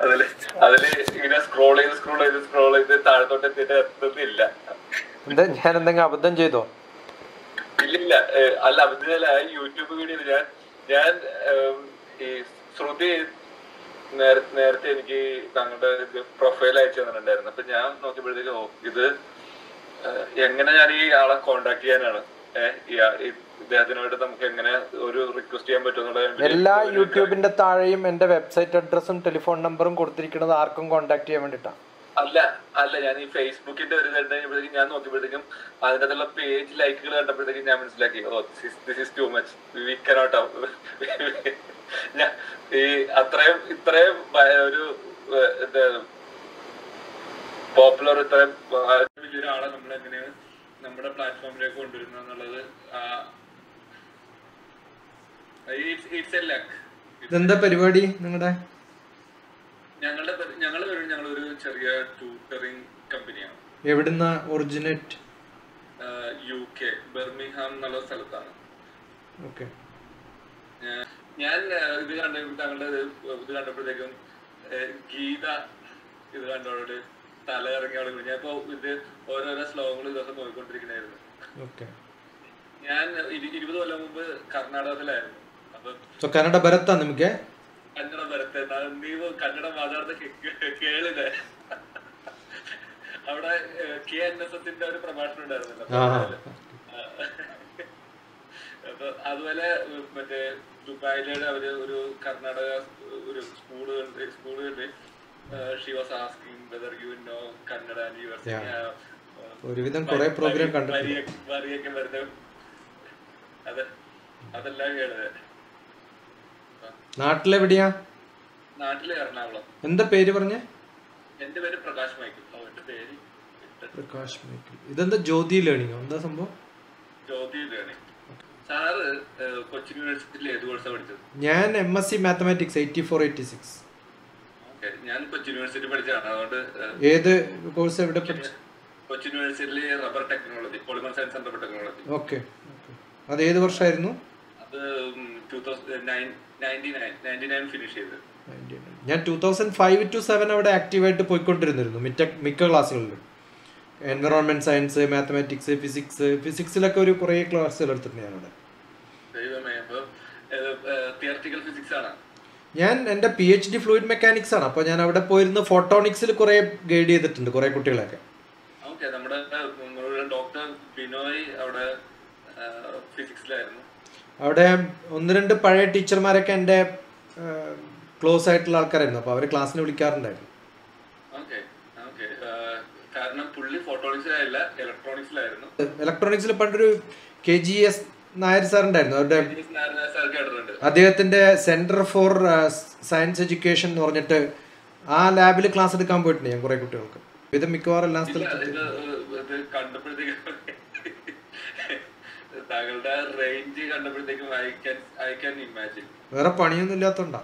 അതില് അതില് ഇങ്ങനെ സ്ക്രോൾ ചെയ്ത് സ്ക്രോൾ ചെയ്ത് സ്ക്രോൾ ചെയ്ത് താഴത്തോട്ട് എത്തിയിട്ട് എത്തുന്നില്ല എന്താ ഞാൻ എന്തെങ്കിലും അബദ്ധം ചെയ്തോ ഇല്ലില്ല ഏഹ് അല്ല അതിനല്ല യൂട്യൂബ് വീഡിയോയിൽ ഞാൻ ഞാൻ ഏം, ഈ ശ്രുതി നേര- നേരത്തെ എനിക്ക് താങ്കളുടെ പ്രൊഫൈൽ അയച്ചു തന്നിട്ടുണ്ടായിരുന്നു അപ്പൊ ഞാൻ നോക്കിയപ്പോഴത്തേക്ക് ഓ ഇത് ഏഹ്, എങ്ങനെ ഞാൻ ഈ ആളെ കോണ്ടാക്ട് ചെയ്യാനാണ് ഏഹ് ഈ ആ- ഈ ഇദ്ദേഹത്തിനായിട്ട് നമുക്ക് എങ്ങനെ ഒരു റിക്വസ്റ്റ് ചെയ്യാൻ പറ്റും എല്ലാ യൂട്യൂബിന്റെ താഴെയും എന്റെ വെബ്സൈറ്റ് അഡ്രസ്സും ടെലിഫോൺ നമ്പറും കൊടുത്തിരിക്കുന്നത് ആർക്കും കോൺടാക്ട് ചെയ്യാൻ വേണ്ടിട്ടാണ് അല്ല അല്ല ഞാൻ ഈ ഫേസ്ബുക്കിന്റെ ഒരു ഇത് കഴിഞ്ഞപ്പോഴത്തേക്കും ഞാൻ നോക്കിയപ്പോഴത്തേക്കും അതിന്റെ അകത്തുള്ള പേജ് ലൈക്കുകൾ കണ്ടപ്പോഴത്തേക്കും ഞാൻ മനസ്സിലാക്കി oh this is too much we cannot ഞാൻ ഈ അത്രയും ഇത്രയും ഭയ- ഒരു ഏഹ്, ഇത് പോപ്പുലർ ഇത്രയും ആ, വലിയൊരാളെ നമ്മൾ എങ്ങനെയാണ് നമ്മുടെ പ്ലാറ്റ്ഫോമിലേക്ക് കൊണ്ടുവരുന്നത് എന്നുള്ളത് ഇറ്റ്സ് എ ലക്ക് ഇതെന്താ പരിപാടി നിങ്ങളുടെ ഞങ്ങളുടെ ഞങ്ങൾ ഞങ്ങളൊരു ചെറിയ ട്യൂട്ടറിംഗ് കമ്പനിയാണ് എവിടുന്ന ഒറിജിനേറ്റ് യു കെ ബെർമിഹാം എന്നുള്ള സ്ഥലത്താണ് ഓക്കെ ഞാൻ- ഞാൻ ആ, ഇത് കണ്ട താങ്കളുടെ ഇത് ഇത് കണ്ടപ്പോഴത്തേക്കും ആ, ഗീത ഇത് കണ്ടോട് തല ഇറങ്ങി അവിടെ വീണു. ഞാൻ ഇപ്പൊ ഇത് ഓരോരോ ശ്ലോകങ്ങൾ ഇതൊക്കെ നോക്കിക്കൊണ്ടിരിക്കണായിരുന്നു ಓಕೆ ഞാൻ ഇരു- ഇരുപത് കൊല്ലം മുമ്പ് കർണാടകത്തിലായിരുന്നു അപ്പൊ ಸೊ ಕನ್ನಡ ಬರುತ್ತಾ ನಿಮಗೆ ಕನ್ನಡ ಬರುತ್ತೆ ನಾನು ನೀವು ಕನ್ನಡ ಮಾತಾಡೋದಕ್ಕೆ ಕೇಳಿದೆ അവിടെ കെ എൻ എസ് എസിന്റെ ഒരു പ്രഭാഷണം ഉണ്ടായിരുന്നല്ലോ ആ അപ്പൊ അതുപോലെ ഉം, മറ്റേ ദുബായിലെ അവര് ഒരു കർണാടക ഒരു സ്കൂള് സ്കൂളുണ്ട് she was asking whether you know Kannada and you ഒരുവിധം കുറെ പ്രോഗ്രാം കണ്ടിട്ടുണ്ട് വരിയൊക്കെ വരുന്ന അതെ അതെല്ലാം കേട്ടത് നാട്ടിലെവിടെയാ നാട്ടിലെ എറണാകുളം എന്താ പേര് പറഞ്ഞേ എന്റെ പേര് പ്രകാശ് മൈക്കിൾ ഓ എന്റെ പേര് ഇട്ട് പ്രകാശ് മൈക്കിൾ ഇതെന്താ ജ്യോതി ലേണിംഗോ എന്താ സംഭവം ജ്യോതിയിലാണ് സാറ് ഏഹ്, കൊച്ചിൻ യൂണിവേഴ്സിറ്റിയിൽ ഏത് കോഴ്സാണ് പഠിച്ചത് ഞാൻ M S C mathematics eighty four eighty six okay ഞാൻ കൊച്ചിൻ യൂണിവേഴ്സിറ്റി പഠിച്ചതാണ് അതുകൊണ്ട് ഏഹ്, ഏത് കോഴ്സ് എവിടെ പഠിച്ചു കൊച്ചിൻ യൂണിവേഴ്സിറ്റിയിലെ rubber technology polymer science and rubber technology okay അത് ഏത് വർഷമായിരുന്നു അത് two thousand nine ninety nine ninety nine finish ചെയ്ത് ഞാൻ two thousand five to seven അവിടെ ആക്റ്റീവായിട്ട് പോയിക്കൊണ്ടിരുന്നിരുന്നു മിറ്റ മിക്ക ക്ലാസ്സുകളിലും എൻവറോൺമെന്റ് സയൻസ് മാത്തമാറ്റിക്സ് ഫിസിക്സ് ഫിസിക്സിലൊക്കെ ഒരു കുറേ ക്ലാസ്സുകൾ എടുത്തിട്ടുണ്ട് ഞാനവിടെ ദൈവമേ അപ്പൊ തിയറട്ടിക്കൽ ഫിസിക്സ് ആണ് ഞാൻ എൻ്റെ P H D fluid mechanics ആണ് അപ്പോൾ ഞാൻ അവിടെ പോയിരുന്ന് ഫോട്ടോണിക്സിൽ കുറേ ഗൈഡ് ചെയ്തിട്ടുണ്ട് കുറേ കുട്ടികളെയൊക്കെ ഓക്കെ നമ്മുടെ നമ്മളുടെ ഡോക്ടർ ബിനോയ് അവിടെ ഫിസിക്സിലായിരുന്നു അവിടെ ഒന്ന് രണ്ട് പഴയ ടീച്ചർമാരൊക്കെ എൻ്റെ ക്ലോസ് ആയിട്ടുള്ള ആൾക്കാരായിരുന്നു അപ്പോൾ അവർ ക്ലാസ്സിന് വിളിക്കാറുണ്ടായിരുന്നു ഓക്കെ ഓക്കെ കാരണം പുള്ളി ഫോട്ടോണിക്സിലായില്ല ഇലക്ട്രോണിക്സിലായിരുന്നു ഇലക്ട്രോണിക്സിൽ പണ്ടൊരു K G S Nair sir ഉണ്ടായിരുന്നു അവരുടെ സാർ കേട്ടിട്ടുണ്ട് അദ്ദേഹത്തിന്റെ സെന്റർ ഫോർ സയൻസ് എഡ്യൂക്കേഷൻ എന്ന് പറഞ്ഞിട്ട് ആ ലാബിൽ ക്ലാസ് എടുക്കാൻ പോയിട്ടുണ്ട് ഞാൻ കുറെ കുട്ടികൾക്ക് ഇത് മിക്കവാറും എല്ലാ ഇല്ല, സ്ഥലത്തും ഇത് ഇത് കണ്ടപ്പോഴത്തേക്കും താങ്കളുടെ റേഞ്ച് കണ്ടപ്പോഴത്തേക്കും I can I can imagine വേറെ പണിയൊന്നും ഇല്ലാത്തോണ്ടാ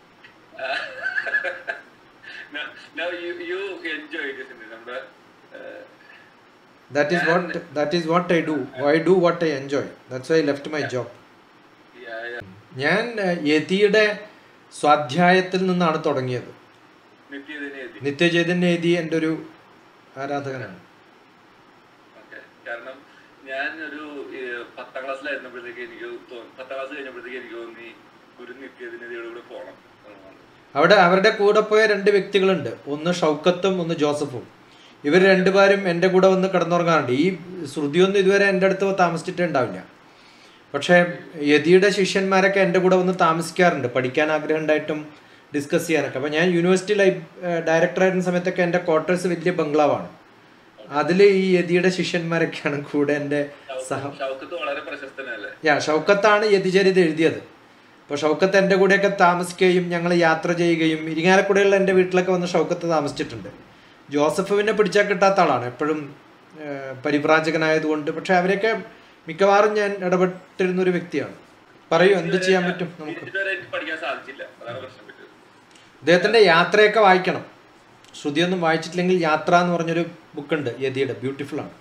യു എൻജോയ് നമ്മുടെ that is what that is what I do I do what I enjoy that's I left my job ഞാൻ ഏഹ്, യതിയുടെ സ്വാധ്യായത്തിൽ നിന്നാണ് തുടങ്ങിയത് നിത്യദിനെ എത്തി നിത്യചൈതന്യ യതി എൻ്റെ ഒരു ആരാധകനാണ് ഓക്കെ കാരണം ഞാൻ ഒരു ഏഹ്, പത്താം ക്ലാസ്സിലായിരുന്നപ്പോഴത്തേക്ക് എനിക്ക് തോന്നി പത്താം ക്ലാസ് കഴിഞ്ഞപ്പോഴത്തേക്ക് എനിക്ക് തോന്നി ഒരു നിത്യദിനതയോട് കൂടെ പോകണം എന്നുള്ളതാണ്. അവിടെ അവരുടെ കൂടെ പോയ രണ്ട് വ്യക്തികളുണ്ട് ഒന്ന് ഷൗക്കത്തും ഒന്ന് ജോസഫും ഇവർ രണ്ടുപേരും എൻ്റെ കൂടെ വന്ന് കിടന്നുറങ്ങാറുണ്ട് ഈ ശ്രുതിയൊന്നും ഇതുവരെ എൻ്റെ അടുത്ത് താമസിച്ചിട്ടേ ഉണ്ടാവില്ല പക്ഷേ യതിയുടെ ശിഷ്യന്മാരൊക്കെ എൻ്റെ കൂടെ വന്ന് താമസിക്കാറുണ്ട് പഠിക്കാൻ ആഗ്രഹം ഉണ്ടായിട്ടും ഡിസ്കസ് ചെയ്യാനൊക്കെ അപ്പോൾ ഞാൻ യൂണിവേഴ്സിറ്റി ലൈബ് ഡയറക്ടറായിരുന്ന സമയത്തൊക്കെ എൻ്റെ ക്വാർട്ടേഴ്സ് വലിയ ബംഗ്ലാവാണ് അതിൽ ഈ യതിയുടെ ശിഷ്യന്മാരൊക്കെയാണ് കൂടെ എൻ്റെ സഹ ഷൗക്കത്ത് വളരെ പ്രശസ്തനല്ലേ യാ ഷൗക്കത്താണ് യതിചരിത എഴുതിയത് അപ്പോൾ ഷൗക്കത്ത് എൻ്റെ കൂടെയൊക്കെ താമസിക്കുകയും ഞങ്ങൾ യാത്ര ചെയ്യുകയും ഇരിങ്ങാലക്കുടയുള്ള എൻ്റെ വീട്ടിലൊക്കെ വന്ന് ഷൗക്കത്ത് താമസിച്ചിട്ടുണ്ട് ജോസഫ് പിന്നെ പിടിച്ചാൽ കിട്ടാത്ത ആളാണ് എപ്പോഴും ഏഹ്, പരിവ്രാജകനായതുകൊണ്ട് പക്ഷെ അവരെയൊക്കെ മിക്കവാറും ഞാൻ ഇടപെട്ടിരുന്ന ഒരു വ്യക്തിയാണ് പറയൂ എന്ത് ചെയ്യാൻ പറ്റും നമുക്ക് ഇതുവരെ എനിക്ക് പഠിക്കാൻ സാധിച്ചില്ല അതാണ് പ്രശ്നം പറ്റിയത് അദ്ദേഹത്തിൻ്റെ യാത്രയൊക്കെ വായിക്കണം ശ്രുതിയൊന്നും വായിച്ചിട്ടില്ലെങ്കിൽ യാത്ര എന്ന് പറഞ്ഞൊരു ബുക്കുണ്ട് യതിയുടെ ബ്യൂട്ടിഫുൾ ആണ്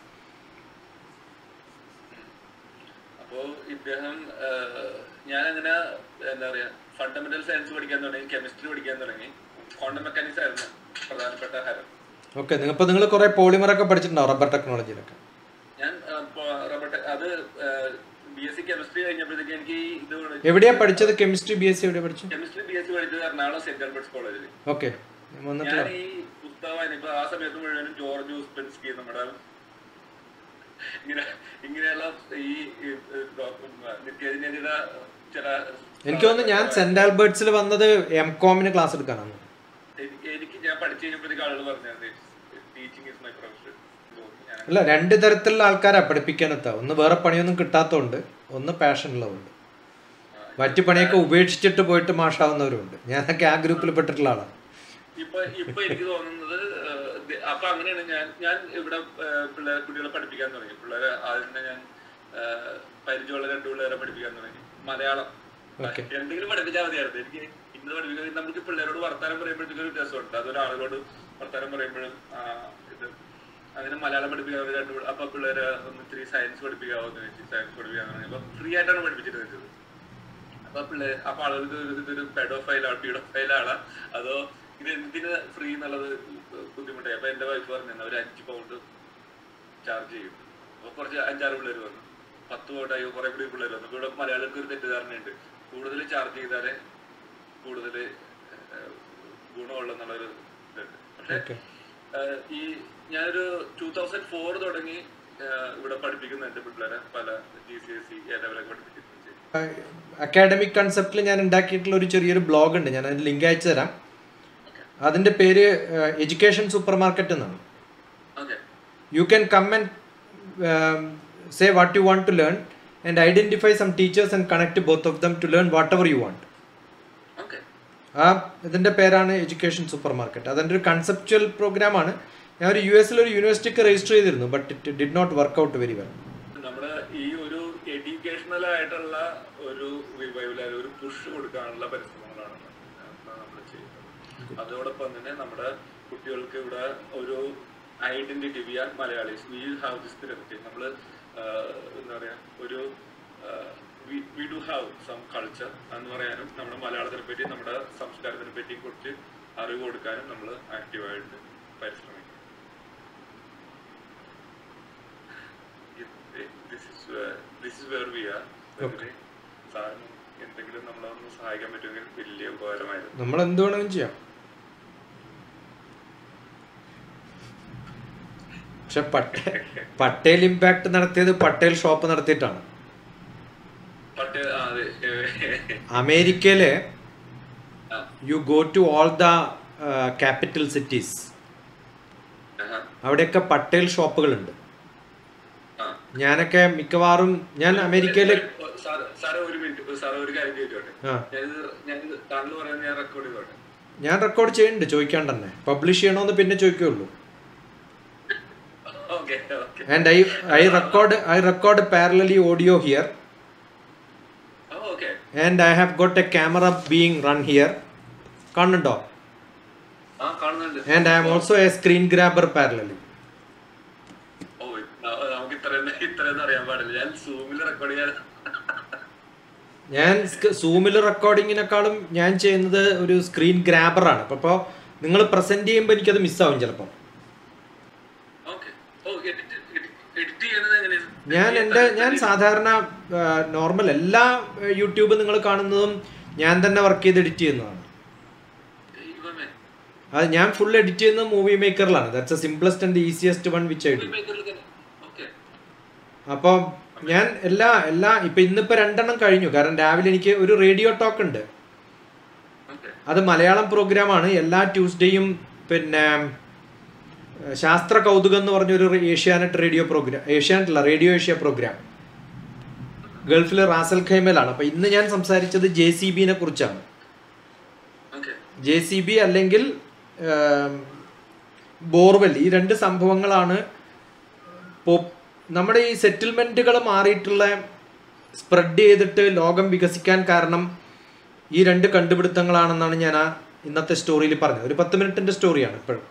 അപ്പോ ഇദ്ദേഹം ഞാൻ അങ്ങനെ എന്താ പറയാ ഫണ്ടമെന്റൽ സയൻസ് പഠിക്കാൻ തുടങ്ങി കെമിസ്ട്രി പഠിക്കാൻ തുടങ്ങി ക്വാണ്ടം മെക്കാനിക്സ് ആയിരുന്നു പ്രധാനപ്പെട്ട ഹരം ഓക്കെ ഇപ്പോൾ നിങ്ങൾ കുറേ പോളിമറൊക്കെ പഠിച്ചിട്ടുണ്ടാവും റബ്ബർ ടെക്നോളജിയിലൊക്കെ ഞാൻ ആ, പ- റബ്ബർ ടെ- അത് ബി എസ് സി കെമിസ്ട്രി കഴിഞ്ഞപ്പോഴത്തേക്ക് എനിക്ക് ഈ ഇത് എവിടെയാ പഠിച്ചത് കെമിസ്ട്രി ബി എസ് സി എവിടെ പഠിച്ചു കെമിസ്ട്രി ബി എസ് സി പഠിച്ചത് എറണാകുളം സെന്റ് ആൽബർട്ട്സ് കോളേജിൽ ഓക്കെ വന്നിട്ടില്ല ഞാൻ ഈ പുസ്തകം ഇപ്പൊ ആ സമയത്ത് മുഴുവനും ജോർജ് ഉസ്പെൻസ്കി നമ്മുടെ ഇങ്ങനെ ഇങ്ങനെയുള്ള ഈ ഈ, ഡോ- നിത്യദിനചര്യ ചില എനിക്ക് തോന്നുന്നു ഞാൻ സെന്റ് ആൽബർട്ട്സിൽ വന്നത് എം കോമിന് ക്ലാസ് എടുക്കാനാണ് എനിക്ക് എനിക്ക് ഞാൻ പഠിച്ചു കഴിഞ്ഞപ്പോഴത്തേക്ക് ആളുകൾ പറഞ്ഞത് ടീച്ചിങ് ഇസ് മൈ പ്രൊഫഷൻ ഞാൻ അല്ല രണ്ട് തരത്തിലുള്ള ആൾക്കാരാ പഠിപ്പിക്കാനെത്താ ഒന്ന് വേറെ പണിയൊന്നും കിട്ടാത്തതുണ്ട് ഒന്ന് പാഷൻ ഉള്ളതുണ്ട് മറ്റു പണിയൊക്കെ ഉപേക്ഷിച്ചിട്ട് പോയിട്ട് മാഷാവുന്നവരുണ്ട് ഞാനൊക്കെ ആ ഗ്രൂപ്പിൽ പെട്ടിട്ടുള്ള ആളാണ് ഇപ്പൊ ഇപ്പൊ എനിക്ക് തോന്നുന്നത് ഏഹ്, ഇത് അപ്പൊ അങ്ങനെയാണ് ഞാൻ ഞാൻ ഇവിടെ ഏഹ്, പിള്ളേരെ കുട്ടികളെ പഠിപ്പിക്കാൻ തുടങ്ങി പിള്ളേരെ ആദ്യം തന്നെ ഞാൻ ഏഹ്, പരിചയമുള്ള രണ്ട് പിള്ളേരെ പഠിപ്പിക്കാൻ തുടങ്ങി മലയാളം Okay. എന്തെങ്കിലും പഠിപ്പിച്ചാൽ മതിയായിരുന്നു എനിക്ക് ഇന്ന് പഠിപ്പിക്കാൻ നമുക്ക് പിള്ളേരോട് വർത്താനം പറയുമ്പോഴത്തേക്കും ഒരു രസമുണ്ട് അതൊരാളുകളോട് വർത്താനം പറയുമ്പോഴും ആ, ഇത് അങ്ങനെ മലയാളം പഠിപ്പിക്കാൻ ഒരു രണ്ട് പിള്ള- അപ്പൊ പിള്ളേര് ഒന്ന് ഇത്തിരി സയൻസ് പഠിപ്പിക്കാവോ എന്ന് ചോദിച്ചു സയൻസ് പഠിപ്പിക്കാൻ തുടങ്ങി അപ്പൊ ഫ്രീ ആയിട്ടാണ് പഠിപ്പിച്ചിരുന്നത് അപ്പൊ പിള്ളേർ അപ്പൊ ആളുകൾക്ക് ഒരു ഇതൊരു പെഡോഫൈലാണ് പീഡോഫൈലാണ് അതോ ഇത് എന്തിന് ഫ്രീ എന്നുള്ളത് ബുദ്ധിമുട്ടായി അപ്പൊ എന്റെ വൈഫ് പറഞ്ഞു ഒരു അഞ്ച് പൗണ്ട് ചാർജ് ചെയ്യും അപ്പൊ കുറച്ച് അഞ്ചാറ് പിള്ളേർ വന്നു പത്ത് പൗണ്ടായി കുറെ കൂടി പിള്ളേർ വന്നു ഇപ്പൊ ഇവിടെ മലയാളികൾക്ക് ഒരു തെറ്റിദ്ധാരണയുണ്ട് കൂടുതൽ ചാർജ് ചെയ്താലേ കൂടുതൽ ഗുണമുള്ളെന്നുള്ളൊരു ഇതുണ്ട് പക്ഷെ ഓക്കെ ഏഹ് ഈ ഞാനൊരു ടൂ തൗസൻഡ് ഫോർ തുടങ്ങി ഏഹ് ഇവിടെ പഠിപ്പിക്കുന്നുണ്ട് പിള്ളേരെ പല G C S E A ലെവലൊക്കെ പഠിപ്പിച്ചിട്ടുണ്ട് അക്കാഡമിക് കൺസെപ്റ്റിൽ ഞാൻ ഉണ്ടാക്കിയിട്ടുള്ള ഒരു ചെറിയൊരു ബ്ലോഗ് ഉണ്ട് ഞാൻ അതിന് ലിങ്ക് അയച്ചു തരാം അതിൻ്റെ പേര് എഡ്യൂക്കേഷൻ സൂപ്പർ മാർക്കറ്റ് എന്നാണ് okay you can come and um, say what you want to learn and identify some teachers and connect to both of them to learn whatever you want okay ആ ഇതിൻ്റെ പേരാണ് education super market അതിൻ്റെ ഒരു conceptual പ്രോഗ്രാമാണ് ഞാൻ ഒരു യു എസിൽ ഒരു യൂണിവേഴ്സിറ്റിക്ക് രജിസ്റ്റർ ചെയ്തിരുന്നു but it did not work out very well നമ്മുടെ ഈ ഒരു എഡ്യൂക്കേഷണൽ ആയിട്ടുള്ള ഒരു റിവൈവൽ ഒരു പുഷ് കൊടുക്കാനുള്ള പരിശ്രമങ്ങളാണ് നമ്മൾ ചെയ്യുന്നത് അതോടൊപ്പം തന്നെ നമ്മുടെ കുട്ടികൾക്ക് ഇവിടെ ഒരു identity we are Malayalis we have this തിരത്തി നമ്മൾ എന്താ പറയാ ഒരു we do have some culture എന്ന് പറയാനും നമ്മുടെ മലയാളത്തിനെ പറ്റി നമ്മുടെ സംസ്കാരത്തിനെ പറ്റി കുറിച്ച് അറിവ് കൊടുക്കാനും നമ്മൾ ആക്റ്റീവായിട്ട് പരിശ്രമിക്കും this is where this is where we are. Okay. സാറിന് എന്തെങ്കിലും നമ്മളൊന്ന് സഹായിക്കാൻ പറ്റുമെങ്കിൽ വലിയ ഉപകാരമായിരുന്നു നമ്മൾ എന്ത് വേണമെങ്കിലും ചെയ്യാം പക്ഷെ പട്ടേ പട്ടേൽ ഇമ്പാക്ട് നടത്തിയത് പട്ടേൽ ഷോപ്പ് നടത്തിയിട്ടാണ് പക്ഷേ ആ, അതെ അമേരിക്കയിലെ ആ, you go to all the capital cities ആഹാ, അവിടെയൊക്കെ പട്ടേൽ ഷോപ്പുകളുണ്ട് ആ. ഞാനൊക്കെ മിക്കവാറും ഞാൻ അമേരിക്കയിൽ സാർ- സാറേ ഒരു മിനിറ്റ് സാറേ ഒരു കാര്യം ചോദിച്ചോട്ടെ ആ ഞാനിത് ഞാനിത് താങ്കൾ പറയുന്നത് ഞാൻ റെക്കോർഡ് ചെയ്തോട്ടെ ഞാൻ റെക്കോർഡ് ചെയ്യുന്നുണ്ട് ചോദിക്കാൻ തന്നെ പബ്ലിഷ് ചെയ്യണമെന്ന് പിന്നെ ചോദിക്കുകയുള്ളൂ okay okay and I I record I record parallelly audio here okay and I have got a camera being run here കാണുന്നുണ്ടോ ആ കാണുന്നുണ്ട് and I am also a screen grabber parallelly ഓ ന- നമുക്ക് ഇത്രയും ഇത്രയൊന്നും അറിയാൻ പാടില്ല ഞാൻ സൂമിൽ റെക്കോർഡ് ചെയ്യാൻ ഞാൻ സൂമിൽ റെക്കോർഡിങ്ങിനേക്കാളും ഞാൻ ചെയ്യുന്നത് ഒരു സ്ക്രീൻ ഗ്രാബറാണ് അപ്പോൾ നിങ്ങൾ പ്രസന്റ് ചെയ്യുമ്പോൾ എനിക്കത് മിസ്സാവും ചിലപ്പോൾ ഓക്കെ ഓ എഡിറ്റ് എഡിറ്റ് ചെയ്യുന്നത് എങ്ങനെയാണ് ഞാൻ എൻ്റെ ഞാൻ സാധാരണ നോർമൽ എല്ലാ യൂട്യൂബ് നിങ്ങൾ കാണുന്നതും ഞാൻ തന്നെ വർക്ക് ചെയ്ത് എഡിറ്റ് ചെയ്യുന്നതാണ് ഇവമേ അത് ഞാൻ ഫുൾ എഡിറ്റ് ചെയ്യുന്നത് മൂവി മേക്കറിലാണ് that's a simplest and easiest one which I do മേക്കറിൽ തന്നെ ഓക്കെ അപ്പോൾ ഞാൻ എല്ലാ എല്ലാ ഇപ്പം ഇന്നിപ്പോൾ രണ്ടെണ്ണം കഴിഞ്ഞു കാരണം രാവിലെ എനിക്ക് ഒരു റേഡിയോ ടോക്ക് ഉണ്ട് ഓക്കെ അത് മലയാളം പ്രോഗ്രാമാണ് എല്ലാ ട്യൂസ്ഡേയും പിന്നെ ഏഹ്, ശാസ്ത്ര കൗതുകം എന്ന് പറഞ്ഞൊരു റേ- ഏഷ്യാനെറ്റ് റേഡിയോ പ്രോഗ്രാം ഏഷ്യാനെറ്റ് അല്ല റേഡിയോ ഏഷ്യ പ്രോഗ്രാം ഗൾഫിലെ റാസൽ ഖൈമയിലാണ് അപ്പോൾ ഇന്ന് ഞാൻ സംസാരിച്ചത് ജെ സി ബിനെ കുറിച്ചാണ് ഓക്കെ ജെ സി ബി അല്ലെങ്കിൽ ബോർവെൽ ഈ രണ്ട് സംഭവങ്ങളാണ് പോ- നമ്മുടെ ഈ സെറ്റിൽമെൻറ്റുകൾ മാറിയിട്ടുള്ള സ്പ്രെഡ് ചെയ്തിട്ട് ലോകം വികസിക്കാൻ കാരണം ഈ രണ്ട് കണ്ടുപിടുത്തങ്ങളാണെന്നാണ് ഞാൻ ആ ഇന്നത്തെ സ്റ്റോറിയിൽ പറഞ്ഞത് ഒരു പത്ത് മിനിറ്റിൻ്റെ സ്റ്റോറിയാണ് ഇപ്പോഴും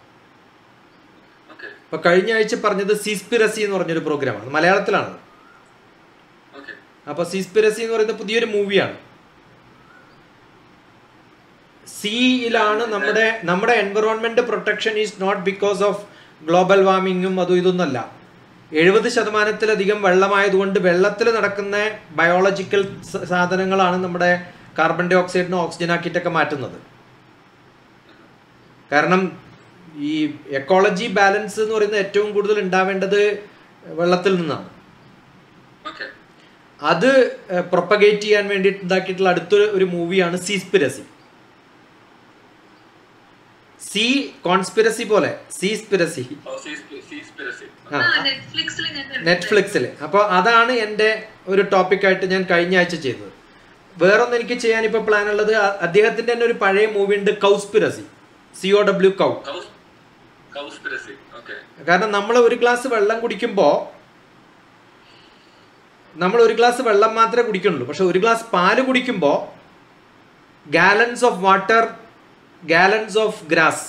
ഓക്കെ അപ്പോൾ കഴിഞ്ഞ ആഴ്ച പറഞ്ഞത് സീസ്പിറസി എന്ന് പറഞ്ഞൊരു പ്രോഗ്രാമാണ് മലയാളത്തിലാണ് ഓക്കെ അപ്പോൾ സീസ്പിറസി എന്ന് പറയുന്നത് പുതിയൊരു മൂവിയാണ് സിയിലാണ് നമ്മുടെ നമ്മുടെ environment protection is not because of global വാർമിങ്ങും അതും ഇതൊന്നല്ല എഴുപത് ശതമാനത്തിലധികം വെള്ളമായതുകൊണ്ട് വെള്ളത്തിൽ നടക്കുന്ന ബയോളജിക്കൽ സാധനങ്ങളാണ് നമ്മുടെ കാർബൺ ഡൈ ഓക്സൈഡിനെ ഓക്സിജൻ ആക്കിയിട്ടൊക്കെ മാറ്റുന്നത് കാരണം ഈ എക്കോളജി ബാലൻസ് എന്ന് പറയുന്നത് ഏറ്റവും കൂടുതൽ ഉണ്ടാവേണ്ടത് വെള്ളത്തിൽ നിന്നാണ് ഓക്കെ അത് പ്രൊപ്പഗേറ്റ് ചെയ്യാൻ വേണ്ടിയിട്ട് ഉണ്ടാക്കിയിട്ടുള്ള അടുത്തൊരു ഒരു മൂവിയാണ് സീസ്പിരസി സി കോൺസ്പിരസി പോലെ സീസ്പിരസി സീസ്പിരസി ആ നെറ്റ്ഫ്ലിക്സിൽ ഞാൻ കണ്ടിട്ടുണ്ട്. നെറ്റ്ഫ്ലിക്സിൽ അപ്പോൾ അതാണ് എൻ്റെ ഒരു ടോപ്പിക്കായിട്ട് ഞാൻ കഴിഞ്ഞ ആഴ്ച ചെയ്തത് വേറൊന്ന് എനിക്ക് ചെയ്യാൻ ഇപ്പോൾ പ്ലാൻ ഉള്ളത് അ- അദ്ദേഹത്തിൻ്റെ തന്നെ ഒരു പഴയ മൂവി ഉണ്ട് Cowspiracy C O W cow Cowspiracy okay കാരണം നമ്മൾ ഒരു ഗ്ലാസ് വെള്ളം കുടിക്കുമ്പോൾ നമ്മൾ ഒരു ഗ്ലാസ് വെള്ളം മാത്രമേ കുടിക്കുന്നുള്ളൂ പക്ഷെ ഒരു ഗ്ലാസ് പാല് കുടിക്കുമ്പോൾ gallons of water gallons of grass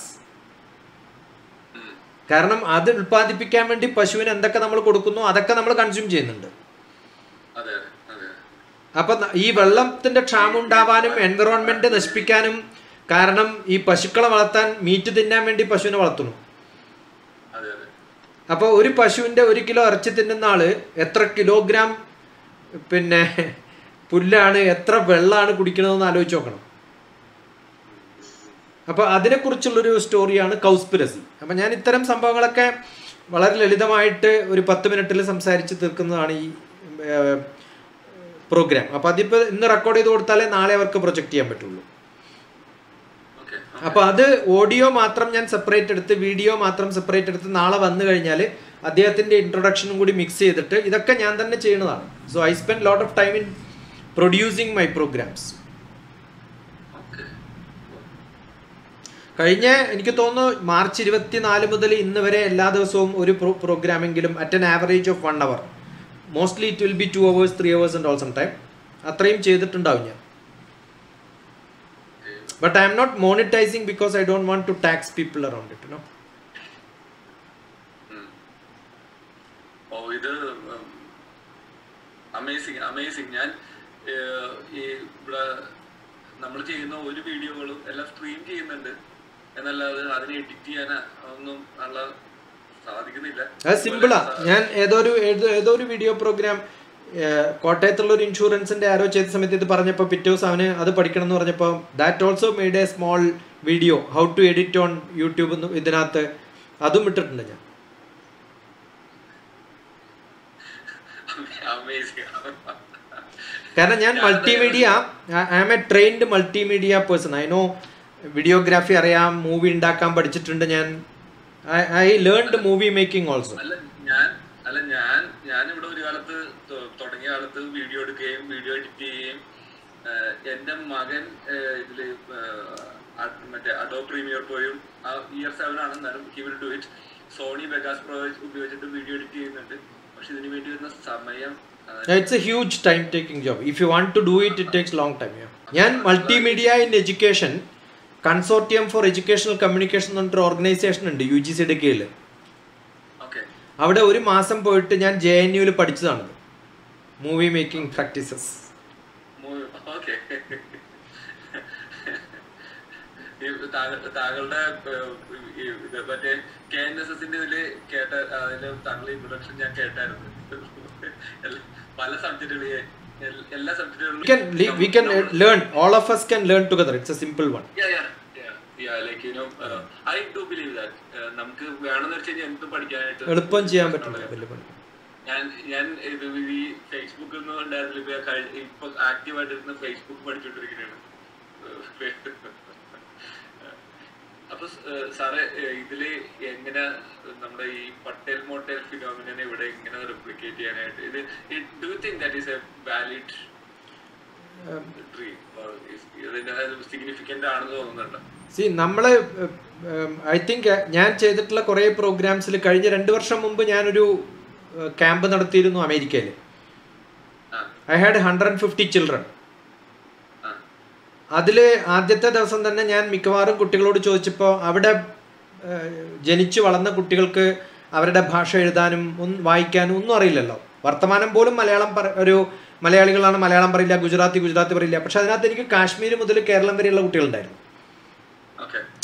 കാരണം അത് ഉൽപ്പാദിപ്പിക്കാൻ വേണ്ടി പശുവിന് എന്തൊക്കെ നമ്മൾ കൊടുക്കുന്നു അതൊക്കെ നമ്മൾ കൺസ്യൂം ചെയ്യുന്നുണ്ട് അതെ അതെ അതെ അപ്പൊ ന- ഈ വെള്ളത്തിന്റെ ക്ഷാമം ഉണ്ടാവാനും എൻവിറോൺമെന്റ് നശിപ്പിക്കാനും കാരണം ഈ പശുക്കളെ വളർത്താൻ മീറ്റ് തിന്നാൻ വേണ്ടി പശുവിനെ വളർത്തുന്നു അതെ അതെ അപ്പോൾ ഒരു പശുവിന്റെ ഒരു കിലോ ഇറച്ചി തിന്നുന്ന ആള് എത്ര കിലോഗ്രാം പിന്നെ പുല്ലാണ് എത്ര വെള്ളമാണ് കുടിക്കണതെന്ന് ആലോചിച്ച് നോക്കണം അപ്പോൾ അതിനെക്കുറിച്ചുള്ളൊരു സ്റ്റോറിയാണ് കൗസ്പിരസി അപ്പം ഞാൻ ഇത്തരം സംഭവങ്ങളൊക്കെ വളരെ ലളിതമായിട്ട് ഒരു പത്ത് മിനിറ്റിൽ സംസാരിച്ച് തീർക്കുന്നതാണ് ഈ പ്രോഗ്രാം അപ്പോൾ അതിപ്പോൾ ഇന്ന് റെക്കോർഡ് ചെയ്ത് കൊടുത്താലേ നാളെ അവർക്ക് പ്രൊജക്റ്റ് ചെയ്യാൻ പറ്റുള്ളൂ ഓക്കെ അപ്പോൾ അത് ഓഡിയോ മാത്രം ഞാൻ സെപ്പറേറ്റ് എടുത്ത് വീഡിയോ മാത്രം സെപ്പറേറ്റ് എടുത്ത് നാളെ വന്നു കഴിഞ്ഞാൽ അദ്ദേഹത്തിൻ്റെ ഇൻട്രൊഡക്ഷനും കൂടി മിക്സ് ചെയ്തിട്ട് ഇതൊക്കെ ഞാൻ തന്നെ ചെയ്യുന്നതാണ് so I spend lot of time in producing my programmes okay കഴിഞ്ഞ എനിക്ക് തോന്നുന്നു മാർച്ച് ഇരുപത്തിനാല് മുതൽ ഇന്ന് വരെ എല്ലാ ദിവസവും ഒരു പ്രോ പ്രോഗ്രാമെങ്കിലും at an average of one hour mostly it will be two hours three hours and all some time അത്രയും ചെയ്തിട്ടുണ്ടാവും ഞാൻ but I am not monetising because I don't want to tax people around it no oh ഇത് amazing amazing ഞാൻ ഏഹ്, ഈ ഇവിടെ നമ്മൾ ചെയ്യുന്ന ഒരു വീഡിയോകളും എല്ലാം സ്ട്രീം ചെയ്യുന്നുണ്ട് എന്നല്ലാതെ അതിനെ എഡിറ്റ് ചെയ്യാൻ ഒന്നും ഉള്ള സാധിക്കുന്നില്ല അത് സിമ്പിളാ ഞാൻ ഏതോ ഒരു ഏതോ- ഏതോ ഒരു വീഡിയോ പ്രോഗ്രാം കോട്ടയത്തുള്ള ഒരു ഇൻഷുറൻസിന്റെ ആരോ ചെയ്ത സമയത്ത് ഇത് പറഞ്ഞപ്പോൾ പിറ്റേ ദിവസം അവന് അത് പഠിക്കണം എന്ന് പറഞ്ഞപ്പോൾ that also made a small video how to edit on YouTube ഇതിനകത്ത് അതും ഇട്ടിട്ടുണ്ട് ഞാൻ അമേസിങ് കാരണം ഞാൻ multimedia I am a trained multimedia person I know videography അറിയാം മൂവി ഉണ്ടാക്കാൻ പഠിച്ചിട്ടുണ്ട് ഞാൻ I learned movie making also അല്ല ഞാൻ അല്ല ഞാൻ ഞാൻ ഇവിടെ ഒരു കാലത്ത് തൊ- തുടങ്ങിയ കാലത്ത് വീഡിയോ എടുക്കുകയും വീഡിയോ എഡിറ്റ് ചെയ്യുകയും ഏഹ്, എന്റെ മകൻ ഏഹ്, ഇതില് ഏഹ്, അ- മറ്റേ അഡോ പ്രീമിയർ പോയും ആ ഇയർ സെവൻ ആണ് എന്നാലും he will do it Sony Vegas Pro ഉപയോഗിച്ചിട്ട് വീഡിയോ എഡിറ്റ് ചെയ്യുന്നുണ്ട് പക്ഷെ ഇതിന് വേണ്ടി വരുന്ന സമയം അതായത് it's a huge time taking job if you want to do it it takes long time ഞാൻ multimedia in education consortium for educational communication എന്ന് പറഞ്ഞിട്ട് ഓർഗനൈസേഷൻ ഉണ്ട് യു ജി സിയുടെ കീഴിൽ ഓക്കെ അവിടെ ഒരു മാസം പോയിട്ട് ഞാൻ ജെ എൻ യുവിൽ പഠിച്ചതാണ് മൂവി മേക്കിംഗ് പ്രാക്ടീസസ് ഓക്കെ താങ്കളുടെ ഏഹ്, ഈ ഇത് മറ്റേ കെ എൻ എസ് എസിന്റെ ഇതില് കേട്ട അതില് താങ്കളുടെ ഇൻട്രൊഡക്ഷൻ ഞാൻ കേട്ടായിരുന്നു എല്ലാ- പല സബ്ജക്റ്റുകളെ എല്ലാ we can le- we can uh, learn all of us can learn together it's a simple one like you know I do believe that നമുക്ക് വേണമെന്ന് വെച്ച് കഴിഞ്ഞാൽ എന്തും പഠിക്കാനായിട്ട് എളുപ്പം ചെയ്യാൻ പറ്റില്ല വലിയ പണി ഞാൻ ഞാൻ ഇത് ഈ ഫേസ്ബുക്കിൽ നിന്ന് ഉണ്ടായിരുന്നില്ല ഇപ്പൊ കഴി- ഇപ്പൊ ആക്റ്റീവായിട്ട് ഇരുന്ന് ഫേസ്ബുക്ക് പഠിച്ചുകൊണ്ടിരിക്കുകയാണ് അപ്പൊ സ്- ഏഹ് സാറേ ഏഹ് ഇതില് എങ്ങനെ നമ്മുടെ ഈ പട്ടേൽ മോട്ടേൽ ഫിനോമിനെ ഇവിടെ എങ്ങനെ റിപ്ലിക്കേറ്റ് ചെയ്യാനായിട്ട് ഇത് do think that is a valid dream ഇതിന്റെ സിഗ്നിഫിക്കന്റ് ആണെന്ന് തോന്നുന്നുണ്ട് സി നമ്മൾ ഐ തിങ്ക് ഞാൻ ചെയ്തിട്ടുള്ള കുറേ പ്രോഗ്രാംസിൽ കഴിഞ്ഞ രണ്ട് വർഷം മുമ്പ് ഞാനൊരു ക്യാമ്പ് നടത്തിയിരുന്നു അമേരിക്കയിൽ ആ I had hundred and fifty children ആ അതിൽ ആദ്യത്തെ ദിവസം തന്നെ ഞാൻ മിക്കവാറും കുട്ടികളോട് ചോദിച്ചപ്പോൾ അവിടെ ഏഹ്, ജനിച്ചു വളർന്ന കുട്ടികൾക്ക് അവരുടെ ഭാഷ എഴുതാനും ഒന്നും വായിക്കാനും ഒന്നും അറിയില്ലല്ലോ വർത്തമാനം പോലും മലയാളം പറ ഒരു മലയാളികളാണ് മലയാളം പറയില്ല ഗുജറാത്തി ഗുജറാത്തി പറയില്ല പക്ഷെ അതിനകത്ത് എനിക്ക് കാശ്മീർ മുതൽ കേരളം വരെയുള്ള കുട്ടികളുണ്ടായിരുന്നു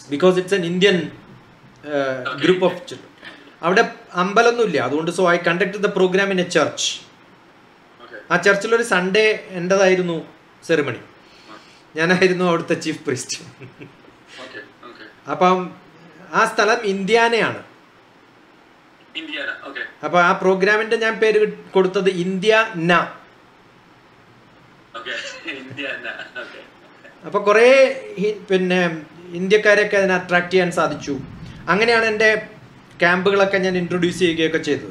because it's an Indian group of children അവിടെ അമ്പലമൊന്നുമില്ല അതുകൊണ്ട് so I conduct the programme in a church okay ആ ചർച്ചിലൊരു സൺഡേ എൻ്റെതായിരുന്നു സെറിമണി ഞാനായിരുന്നു അവിടുത്തെ ചീഫ് പ്രിസ്റ്റ് ഓക്കെ ഓക്കെ അപ്പം ആ സ്ഥലം ഇന്ത്യാനയാണ് ഇന്ത്യാന ഓക്കെ അപ്പോൾ ആ പ്രോഗ്രാമിൻ്റെ ഞാൻ പേര് കിട്ട്- കൊടുത്തത് ഇന്ത്യ ന ഓക്കെ ഇന്ത്യാന ഓക്കെ അപ്പോൾ കുറേ ഹി- പിന്നെ ഇന്ത്യക്കാരെയൊക്കെ അതിനെ അട്രാക്ട് ചെയ്യാൻ സാധിച്ചു അങ്ങനെയാണ് എൻ്റെ ക്യാമ്പുകളൊക്കെ ഞാൻ ഇൻട്രൊഡ്യൂസ് ചെയ്യുകയൊക്കെ ചെയ്തത്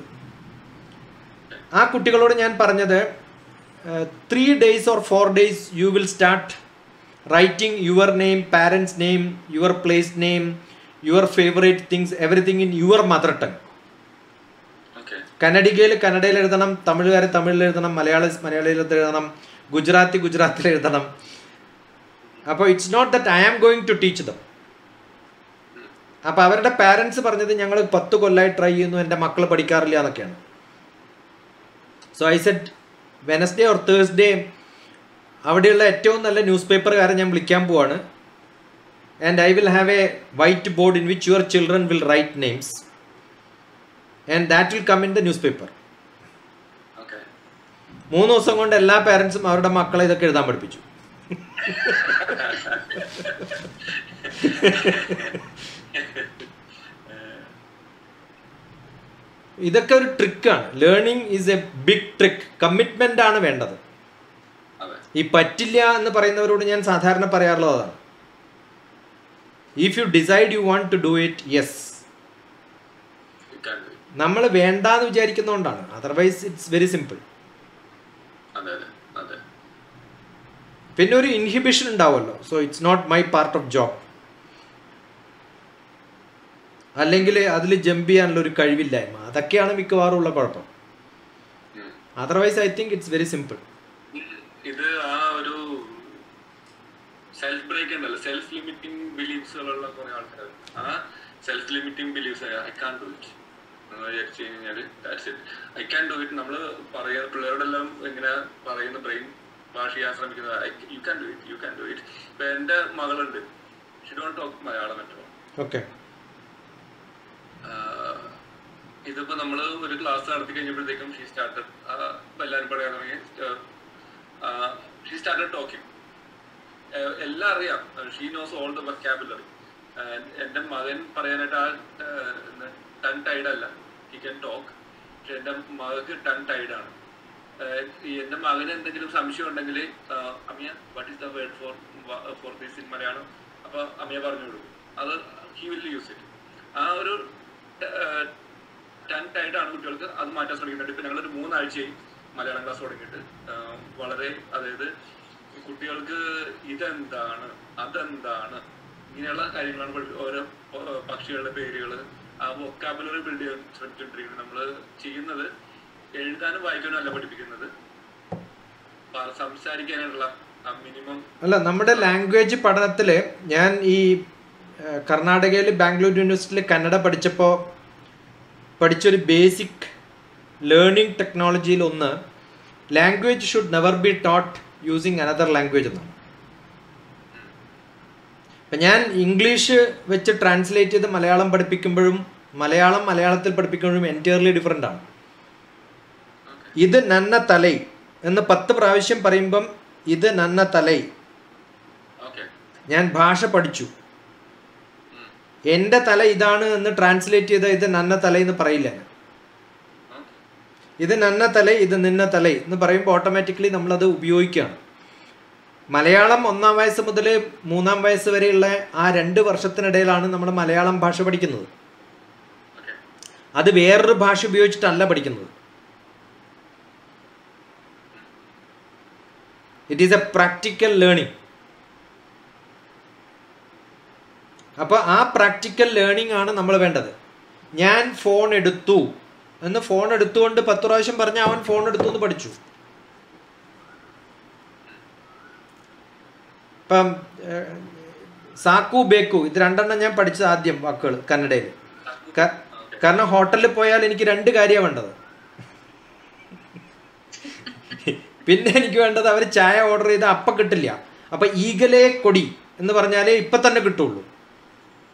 ആ കുട്ടികളോട് ഞാൻ പറഞ്ഞത് three days or four days you will start writing your name parents name your place name your favourite things everything in your mother tongue okay കന്നഡികയിൽ കന്നഡയിൽ എഴുതണം തമിഴുകാർ തമിഴിൽ എഴുതണം മലയാളി മലയാളിയിൽ എഴുതണം ഗുജറാത്തി ഗുജറാത്തിൽ എഴുതണം അപ്പോൾ it's not that I am going to teach them അപ്പോൾ അവരുടെ പാരൻസ് പറഞ്ഞത് ഞങ്ങൾ പത്ത് കൊല്ലമായി ട്രൈ ചെയ്യുന്നു എൻ്റെ മക്കൾ പഠിക്കാറില്ല എന്നൊക്കെയാണ് so I set Wednesday or Thursday അവിടെയുള്ള ഏറ്റവും നല്ല ന്യൂസ് പേപ്പറുകാരെ ഞാൻ വിളിക്കാൻ പോവാണ് and I will have a whiteboard in which your children will write names and that will come in the newspaper okay മൂന്ന് ദിവസം കൊണ്ട് എല്ലാ പാരൻസും അവരുടെ മക്കളെ ഇതൊക്കെ എഴുതാൻ പഠിപ്പിച്ചു ഇതൊക്കെ ഒരു ട്രിക്കാണ് learning is a big trick commitment ആണ് വേണ്ടത് അതെ ഈ പറ്റില്ല എന്ന് പറയുന്നവരോട് ഞാൻ സാധാരണ പറയാറുള്ളതാണ് if you decide you want to do it yes You can do it. നമ്മൾ വേണ്ടാന്ന് വിചാരിക്കുന്നതുകൊണ്ടാണ് അതർവൈസ് ഇറ്റ്സ് വെരി സിമ്പിൾ അതെ അതെ അതെ പിന്നെ ഒരു ഇൻഹിബിഷൻ ഉണ്ടാവുമല്ലോ so it's not my part of job അല്ലെങ്കിൽ അതിൽ ജമ്പ് ചെയ്യാനുള്ള ഒരു കഴിവില്ലായ്മ അതൊക്കെയാണ് മിക്കവാറും ഉള്ള കുഴപ്പം ഉം. Otherwise I think it's very simple ഇത് ആ ഒരു സെൽഫ് ബ്രേക്ക് ഉണ്ടല്ലോ സെൽഫ് ലിമിറ്റിംഗ് ബിലീഫ്സുകളുള്ള കുറെ ആൾക്കാർ ആ self limiting beliefs I can do it വിചാരിച്ചു കഴിഞ്ഞാൽ ഐ ക്യാൻ ഡു ഇറ്റ് നമ്മൾ പറയുന്ന പിള്ളേരോടെല്ലാം ഇങ്ങനെ പറയുന്ന ബ്രെയിൻ വാഷ് ചെയ്യാൻ ശ്രമിക്കുന്നത് you can do it you can do it ഇപ്പൊ എന്റെ മകളുണ്ട് she don't talk Malayalam at all okay ആഹ് ഇതിപ്പോ നമ്മള് ഒരു ക്ലാസ് നടത്തി കഴിഞ്ഞപ്പോഴത്തേക്കും ഷീ സ്റ്റാർട്ടഡ് എല്ലാവരും പറയാൻ തുടങ്ങി ഷീ സ്റ്റാർട്ടഡ് ടോക്കിംഗ് എല്ലാം അറിയാം she knows all the vocabulary എന്റെ മകൻ പറയാനായിട്ട് ആ ടൺ ടൈഡ് അല്ല ഹി ക്യാൻ ടോക്ക് പക്ഷെ എന്റെ മകൾക്ക് ടൺ ടൈഡ് ആണ് ആഹ് ഈ എന്റെ മകന് എന്തെങ്കിലും സംശയം ഉണ്ടെങ്കിൽ Amiya what is the word for for this in Malayalam അപ്പൊ അമിയ പറഞ്ഞു കൊടുക്കും അത് ഹി വിൽ യൂസ് ഇറ്റ് ആ ഒരു ടൺ ടൈഡ് ആണ് കുട്ടികൾക്ക് അത് മാറ്റാൻ ശ്രമിക്കുന്നുണ്ട് ഇപ്പൊ ഞങ്ങളൊരു മൂന്നാഴ്ചയായി മലയാളം ക്ലാസ് തുടങ്ങിയിട്ട് ആഹ് വളരെ അതായത് കുട്ടികൾക്ക് ഇതെന്താണ് അതെന്താണ് ഇങ്ങനെയുള്ള കാര്യങ്ങളാണ് പഠി- ഓരോ ഏർ പക്ഷികളുടെ പേരുകൾ ആ വൊക്കാബുലറി ബിൽഡ് ചെയ്യാൻ ശ്രമിച്ചുകൊണ്ടിരിക്കുന്നത് നമ്മൾ ചെയ്യുന്നത് എഴുതാനും വായിക്കാനും അല്ല പഠിപ്പിക്കുന്നത് പ- സംസാരിക്കാനുള്ള ആ മിനിമം അല്ല നമ്മുടെ ലാംഗ്വേജ് പഠനത്തിൽ ഞാൻ ഈ ഏഹ്, കർണാടകയിൽ ബാംഗ്ലൂർ യൂണിവേഴ്സിറ്റിയിൽ കന്നഡ പഠിച്ചപ്പോൾ പഠിച്ചൊരു ബേസിക് ലേണിംഗ് ടെക്നോളജിയിൽ ഒന്ന് language should never be taught using another language എന്നാണ് അപ്പം ഞാൻ ഇംഗ്ലീഷ് വെച്ച് ട്രാൻസ്ലേറ്റ് ചെയ്ത് മലയാളം പഠിപ്പിക്കുമ്പോഴും മലയാളം മലയാളത്തിൽ പഠിപ്പിക്കുമ്പോഴും എൻറ്റയർലി ഡിഫറെൻ്റ് ആണ് ഇത് നന്ന തലൈ എന്ന് പത്ത് പ്രാവശ്യം പറയുമ്പം ഇത് നന്ന തലൈ ഓക്കെ ഞാൻ ഭാഷ പഠിച്ചു എൻ്റെ തല ഇതാണ് എന്ന് ട്രാൻസ്ലേറ്റ് ചെയ്ത ഇത് നന്ന തല എന്ന് പറയില്ല ഞാൻ ഇത് നന്ന തല ഇത് നിന്ന തല എന്ന് പറയുമ്പോൾ ഓട്ടോമാറ്റിക്കലി നമ്മളത് ഉപയോഗിക്കുകയാണ് മലയാളം ഒന്നാം വയസ്സ് മുതൽ മൂന്നാം വയസ്സ് വരെയുള്ള ആ രണ്ട് വർഷത്തിനിടയിലാണ് നമ്മൾ മലയാളം ഭാഷ പഠിക്കുന്നത് ഓക്കെ അത് വേറൊരു ഭാഷ ഉപയോഗിച്ചിട്ടല്ല പഠിക്കുന്നത് it is a practical learning അപ്പോൾ ആ പ്രാക്ടിക്കൽ ലേണിംഗ് ആണ് നമ്മൾ വേണ്ടത് ഞാൻ ഫോൺ എടുത്തു എന്ന് ഫോൺ എടുത്തുകൊണ്ട് പത്ത് പ്രാവശ്യം പറഞ്ഞ അവൻ ഫോൺ എടുത്തു എന്ന് പഠിച്ചു ഇപ്പം ഏഹ്, സാക്കു ബേക്കു ഇത് രണ്ടെണ്ണം ഞാൻ പഠിച്ചത് ആദ്യം വാക്കുകൾ കന്നഡയിൽ ക- കാരണം ഹോട്ടലിൽ പോയാൽ എനിക്ക് രണ്ട് കാര്യമാണ് വേണ്ടത് പിന്നെ എനിക്ക് വേണ്ടത് അവർ ചായ ഓർഡർ ചെയ്ത് അപ്പം കിട്ടില്ല അപ്പം ഈഗലേ കൊടി എന്ന് പറഞ്ഞാലേ ഇപ്പം തന്നെ കിട്ടുള്ളൂ